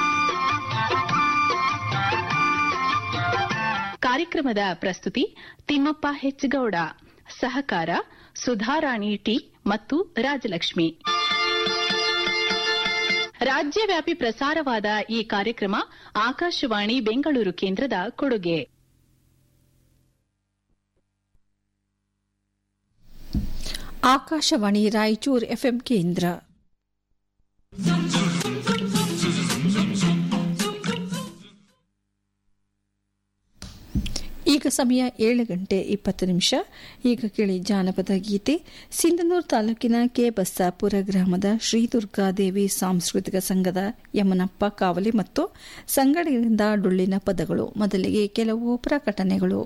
ಕಾರ್ಯಕ್ರಮದ ಪ್ರಸ್ತುತಿ ತಿಮ್ಮಪ್ಪ ಹೆಚ್ಗೌಡ ಸಹಕಾರ Sudharani T ಮತ್ತು ರಾಜಲಕ್ಷ್ಮಿ ರಾಜ್ಯವ್ಯಾಪಿ ಪ್ರಸಾರವಾದ ಈ ಕಾರ್ಯಕ್ರಮ ಆಕಾಶವಾಣಿ ಬೆಂಗಳೂರು ಕೇಂದ್ರದ ಕೊಡುಗೆ ಆಕಾಶವಾಣಿ ರಾಯಚೂರು ಎಫ್ಎಂ ಕೇಂದ್ರ ಈಗ ಸಮಯ ಏಳು ಗಂಟೆ ಇಪ್ಪತ್ತು ನಿಮಿಷ ಈಗ ಕೇಳಿ ಜಾನಪದ ಗೀತೆ ಸಿಂಧನೂರು ತಾಲೂಕಿನ ಕೆ ಬಸ್ಸಾಪುರ ಗ್ರಾಮದ ಶ್ರೀ ದುರ್ಗಾದೇವಿ ಸಾಂಸ್ಕೃತಿಕ ಸಂಘದ ಯಮನಪ್ಪ ಕಾವಲಿ ಮತ್ತು ಸಂಗಡಿಗರಿಂದ ಡೊಳ್ಳಿನ ಪದಗಳು ಮೊದಲಿಗೆ ಕೆಲವು ಪ್ರಕಟಣೆಗಳು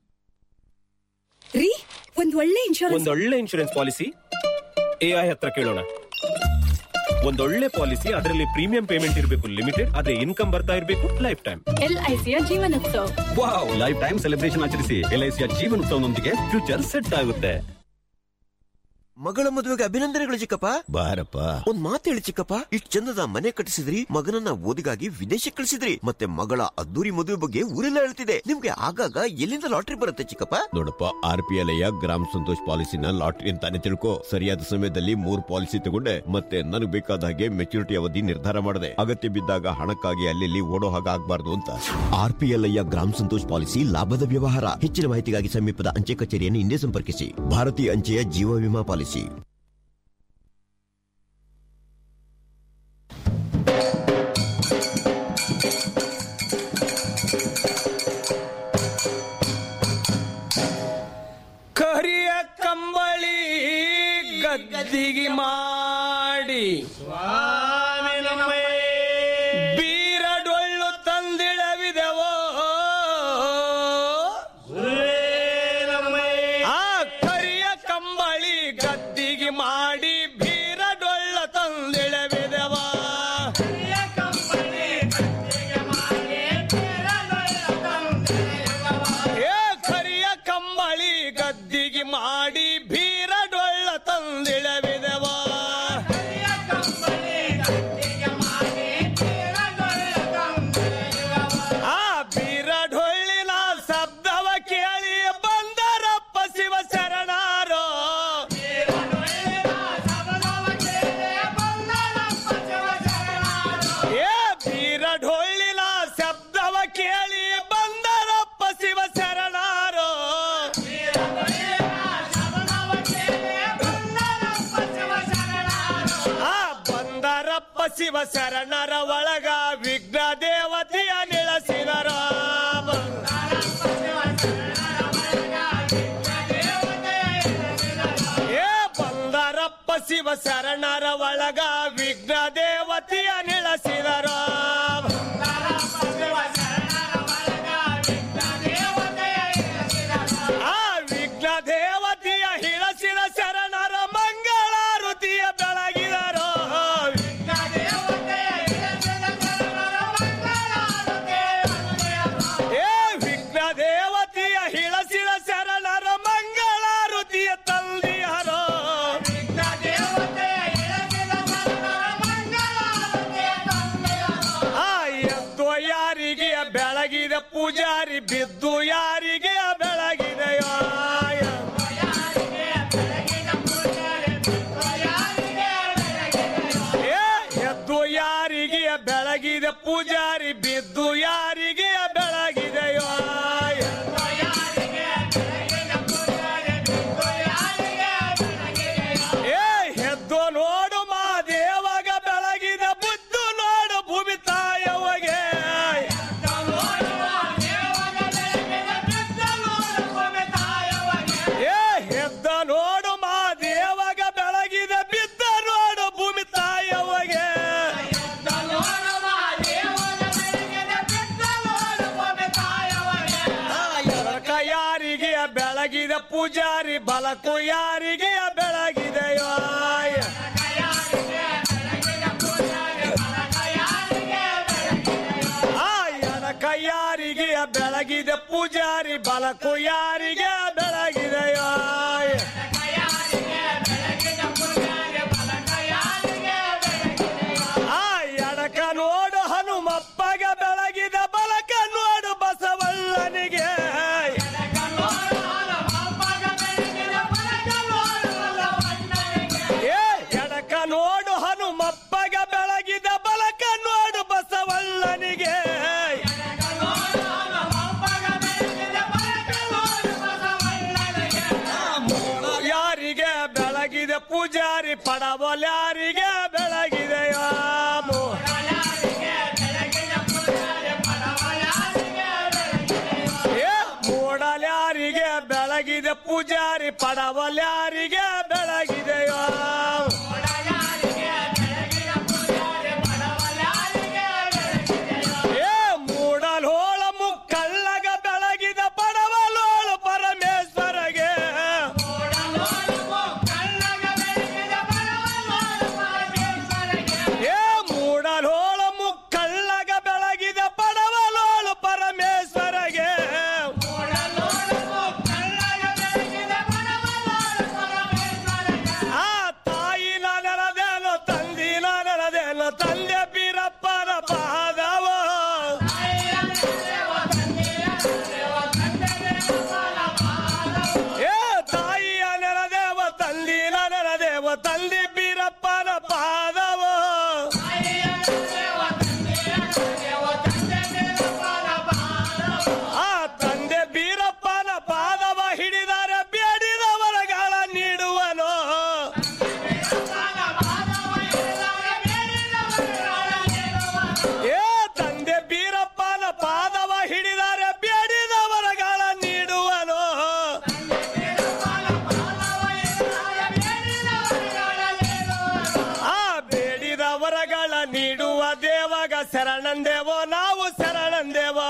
ರೀ ಒಂದ್ ಒಳ್ಳೆ ಇನ್ಶೂರೆನ್ಸ್ ಒಂದೊಳ್ಳೆ ಇನ್ಶೂರೆನ್ಸ್ ಪಾಲಿಸಿ ಎಐ ಹತ್ರ ಕೇಳೋಣ ಒಂದೊಳ್ಳೆ ಪಾಲಿಸಿ ಅದರಲ್ಲಿ ಪ್ರೀಮಿಯಂ ಪೇಮೆಂಟ್ ಇರಬೇಕು ಲಿಮಿಟೆಡ್ ಅದೇ ಇನ್ಕಮ್ ಬರ್ತಾ ಇರಬೇಕು ಲೈಫ್ ಟೈಮ್ ಎಲ್ಐಸಿಯ Jeevan Utsav wow life time celebration ಆಚರಿಸಿ ಎಲ್ಐಸಿಯ ಜೀವನೋತ್ಸವನೊಂದಿಗೆ ಫ್ಯೂಚರ್ ಸೆಟ್ ಆಗುತ್ತೆ ಮಗಳ ಮದುವೆಗೆ ಅಭಿನಂದನೆಗಳು ಚಿಕ್ಕಪ್ಪ ಬಾರಪ್ಪ ಒಂದ್ ಮಾತು ಹೇಳಿ ಚಿಕ್ಕಪ್ಪ ಇಷ್ಟ್ ಚಂದದ ಮನೆ ಕಟ್ಟಿಸಿದ್ರಿ ಮಗನನ್ನ ಓದಿಗಾಗಿ ವಿದೇಶಕ್ಕೆ ಕಳಿಸಿದ್ರಿ ಮತ್ತೆ ಮಗಳ ಅದ್ದೂರಿ ಮದುವೆ ಬಗ್ಗೆ ಊರೆಲ್ಲ ಹೇಳ್ತಿದೆ ನಿಮ್ಗೆ ಆಗಾಗ ಎಲ್ಲಿಂದ ಲಾಟ್ರಿ ಬರುತ್ತೆ ಚಿಕ್ಕಪ್ಪ ನೋಡಪ್ಪ R P L Gram Santosh ಪಾಲಿಸಿನ ಲಾಟ್ರಿ ಅಂತಾನೆ ತಿಳ್ಕೊ ಸರಿಯಾದ ಸಮಯದಲ್ಲಿ ಮೂರ್ ಪಾಲಿಸಿ ತಗೊಂಡೆ ಮತ್ತೆ ನನಗೆ ಬೇಕಾದ ಹಾಗೆ ಮೆಚುರಿಟಿ ಅವಧಿ ನಿರ್ಧಾರ ಮಾಡಿದೆ ಅಗತ್ಯ ಬಿದ್ದಾಗ ಹಣಕ್ಕಾಗಿ ಅಲ್ಲಿ ಓಡೋ ಹಾಗೆ ಆಗ್ಬಾರ್ದು ಅಂತ R P L Gram Santosh policy ಲಾಭದ ವ್ಯವಹಾರ ಹೆಚ್ಚಿನ ಮಾಹಿತಿಗಾಗಿ ಸಮೀಪದ ಅಂಚೆ ಕಚೇರಿಯನ್ನು ಹಿಂದೆ ಸಂಪರ್ಕಿಸಿ ಭಾರತೀಯ ಅಂಚೆಯ ಜೀವ ವಿಮಾ ಪಾಲಿಸಿ ಕರಿಯ ಕಂಬಳಿ ಗದ್ದಿಗೆ ಮಾಡಿ ಬೀರಡೊಳ್ಳು ತಂದಿಳವಿದೆವೋ ಆ ಕರಿಯ ಕಂಬಳಿ ಗದ್ದಿಗೆ ಮಾಡಿ ಬೀರಡೊಳ್ಳ ತಂದಿಳವಿದೆವ ಏ ಕರಿಯ ಕಂಬಳಿ ಗದ್ದಿಗೆ ಮಾಡಿ ಬೀರಡೊಳ್ಳ ತಂದಿಳವಿದೆವ ಆ ಬೀರಡೊಳ್ಳಿನ ಶಬ್ದವ ಕೇಳಿ ಬಂದರಪ್ಪ ಶಿವ ಶರಣಾರೋ ಏ ಬೀರಡೊಳ್ಳಿನ ಶಬ್ದವ ಕೇಳಿ ಬಂದರಪ್ಪ ಶಿವ ಶರಣಾರೋ ಆ ಬಂದರಪ್ಪ ಶಿವ ಶರಣರ ಒಳಗ ವಿಘ್ನ ದೇವತೆಯ ನಿಳಸಿದರ ಏ ಬಂದರಪ್ಪ ಶಿವ ಶರಣರ ಒಳಗ ವಿಘ್ನ ದೇವತೆಯ ನಿಳಸಿದರ ಆ ವಿಘ್ನ ದೇವತೆಯ ಹಿಳಸಿದ ಶರಣರ ಮಂಗಳಾರುತಿಯ ಬೆಳಗಿದರು ಏ ವಿಘ್ನ ದೇವತೆಯ ಹಿಳಸಿದ ಶರಣರ ಮಂಗಳಾರುತಿಯ ತಂದಿಯರೋ ಆ ಎದ್ದು ಯಾರಿಗೆ ಬೆಳಗಿದೆ ಪೂಜಾರಿ ಬಿದ್ದು ಯಾರಿಗೆ ಬೆಳಗಿದೆಯೋ ಏ ಎದ್ದು ಯಾರಿಗೆ ಬೆಳಗಿದೆ ಪೂಜಾರಿ ಬಿದ್ದು ಯಾರಿಗೆ ಬೆಳಗಿದೆಯೋ ಬೆಳಗಿದೆ ಪೂಜಾರಿ ಬಲಕು ಯಾರಿಗೆ ಬೆಳಗಿದೆಯೋ ಆ ಎಡಕ ಯಾರಿಗೆ ಬೆಳಗಿದೆ ಪೂಜಾರಿ ಬಲಕು ಯಾರಿಗೆ ಬೆಳಗಿದೆಯೋ ಆ ಎಡಕ ನೋಡು ಹನುಮಪ್ಪಗ ಬೆಳಗಿದ ಬಲಕ ನೋಡು ಬಸವಳ್ಳನಿಗೆ ಏ ಎಡಕ ನೋಡು ಹನುಮಪ್ಪಗ ಬೆಳಗಿದ ಬಲಕ ನೋಡು ಬಸವಳ್ಳನಿಗೆ ಯಾರಿಗೆ ಬೆಳಗಿದೆ ಪೂಜಾರಿ ಪಡವಲ್ಯಾರಿಗೆ ಬೆಳಗಿದೆಯೋ ಏ ಮೂಡಲ್ಯಾರಿಗೆ ಬೆಳಗಿದೆ ಪೂಜಾರಿ ಪಡವಲ್ಯಾರಿಗೆ ಬೆಳಗಿದೆಯೋ ಏ ಮೂಡಲೋಳ ಮುಕ್ಕಳ್ಳಗ ಬೆಳಗಿದ ಪಡವಲೋಳು ಪರಮೇಶ್ವರಗೆ ಏ ಮೂಡಲೋಳ ಮುಕ್ಕಳ್ಳಗ ಬೆಳಗಿದ ಪಡವಲೋಳು ಪರಮೇಶ್ವರಗೆ ಆ ತಾಯಿನ ನೆನದೇನು ತಂದಿನ ನೆನದೇನು ತಂದೆ ಬೀರಪ್ಪನ ಪಾದವ ಏ ತಾಯಿಯ ನೆನದೇವ ತಂದಿನ ನೆನದೇವ ತಂದೆ ಬೀರಪ್ಪನ ಪಾದವ ಆ ತಂದೆ ಬೀರಪ್ಪನ ಪಾದವ ಹಿಡಿದರೆ ಬೇಡಿದವರಗಳ ನೀಡುವನು ಏ ತಂದೆ ಬೀರಪ್ಪನ ಪಾದವ ಹಿಡಿದರೆ ಬೇಡಿದವರಗಳ ನೀಡುವನು ಆ ಬೇಡಿದವರಗಳ ನೀಡುವ ದೇವಗ ಶರಣಂದೇವೋ ನಾವು ಶರಣಂದೇವ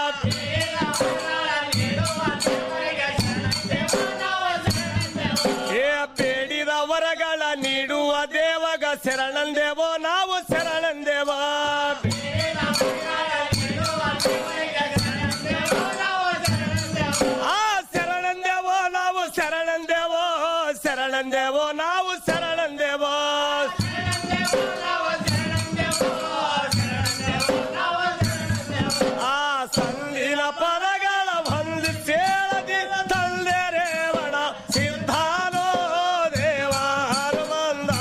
ಏ ಬೇಡಿದವರಗಳ ನೀಡುವ ದೇವಗ ಶರಣಂದೇವೋ ನಾವು ಶರಣಂದೇವ ಆ ಶರಣಂದೇವೋ ನಾವು ಶರಣಂದೇವೋ ಶರಣಂದೇವೋ ನಾವು ಶರಣಂದೇವೋ ಆ ಸಂದಿನ ಪದಗಳ ಒಂದು ಸೇಳದಿ ತಂದೆ ರೇವಣ ಸಿದ್ಧಾನೋ ದೇವ ಹನುಮಂದ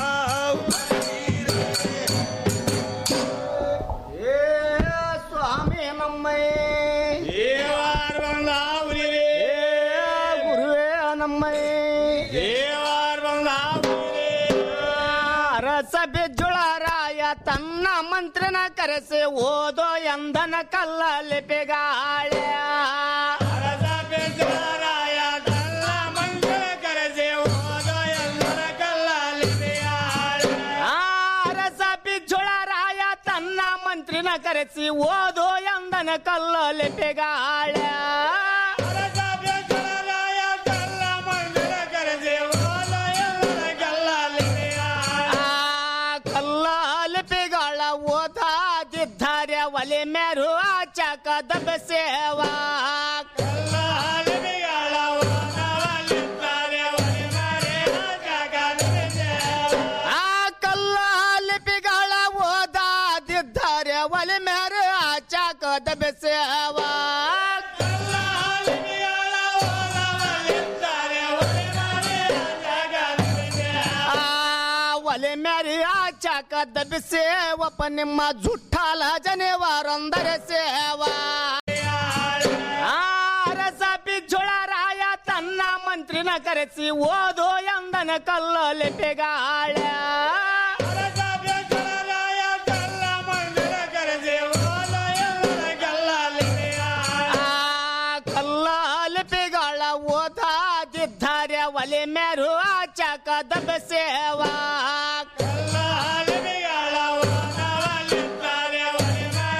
ಸ್ವಾಮಿ ನಮ್ಮೈ ದೇವಾರ್ ಬಂದಾವುಲಿವೆ ಗುರುವೇ ನಮ್ಮೈ ದೇವಾರ್ ಬಂದಾವುಲಿವೆ ಅರಸ ಬಿಜ್ಜುಳರಾಯ ತನ್ನ ಮಂತ್ರನ ಕರೆಸಿ ಓದೋ ಎಂದನ ಕಲ್ಲ ಲಿಪಿಗಾಳೆ ಅರಸ ಬಿಜ್ಜುಳರಾಯ ತನ್ನ ಮಂತ್ರನ ಕರೆಸಿ ಓದೋ ಎಂದನ ಕಲ್ಲ ಲಿಪಿಗಾಳೆ ಅರಸ ಬಿಜ್ಜುಳರಾಯ ತನ್ನ ಮಂತ್ರಿನ ಕರೆಸಿ ಓದೋ ಎಂದನ ಕಲ್ಲ ಲಿಪಿಗಾಳೆ ಅರಸ ಬಿಜ್ಜುಳರಾಯ ತನ್ನ ಮಂತ್ರನ ಕರೆಸಿ ಓದೋ ಎಂದನ ಕಲ್ಲ ಲಿಪಿಗಾಳೆ ಕಲ್ಲ ಲಿಪಿಗಳ ಓದಾದಿದ್ದಾರೆ ಒಲೆ ಮೇರು ಆಚಕ ದಬಸೇವಾ ಆ ಕಲ್ಲ ಲಿಪಿಗಳ ಓದಾದಿದ್ದಾರೆ ಒಲೆ ಮೇರು ಆಚಕ ದಬಸೇವಾ ಆ ಒಲೆ ಮೇರಿ ಆಚಾಕ ದಬಿಸೆ ಒಪ್ಪ ನಿಮ್ಮ ಜುಟ್ಟಾಲ ಜನಿವಾರೊಂದರೆ ಸೇವಾ ಅರಸ ಬಿಜ್ಜುಳರಾಯ ತನ್ನ ಮಂತ್ರಿನ ಕರೆಸಿ ಓದೋ ಎಂದನ ಕಲ್ಲ ಲಿಪಿಗಾಳ ಆ ಕಲ್ಲ ಲಿಪಿಗಳ ಓದಾದಿದ್ದಾರೆ ಒಲೆ ಮೇರು ಆಚಾಕ ದಬಸೇವಾ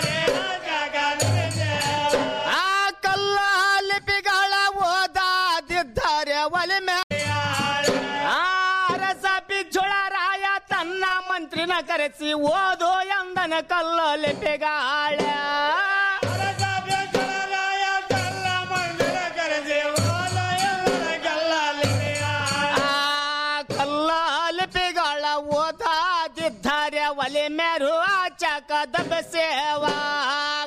ಆ ಕಲ್ಲ ಲಿಪಿಗಳ ಓದಾದಿ ಕರೆಸಿ ಓದು ಎಂದನ ಕಲ್ಲ ಲಿಪಿಗಾಳ ಕಲ್ಲ ಲಿಪಿಗಳ ಓದಾದಿದ್ದಾರೆ ಒಲೆ ಮೇರು ಆಚಕ ದಬ್ಬ ಸೇವಾ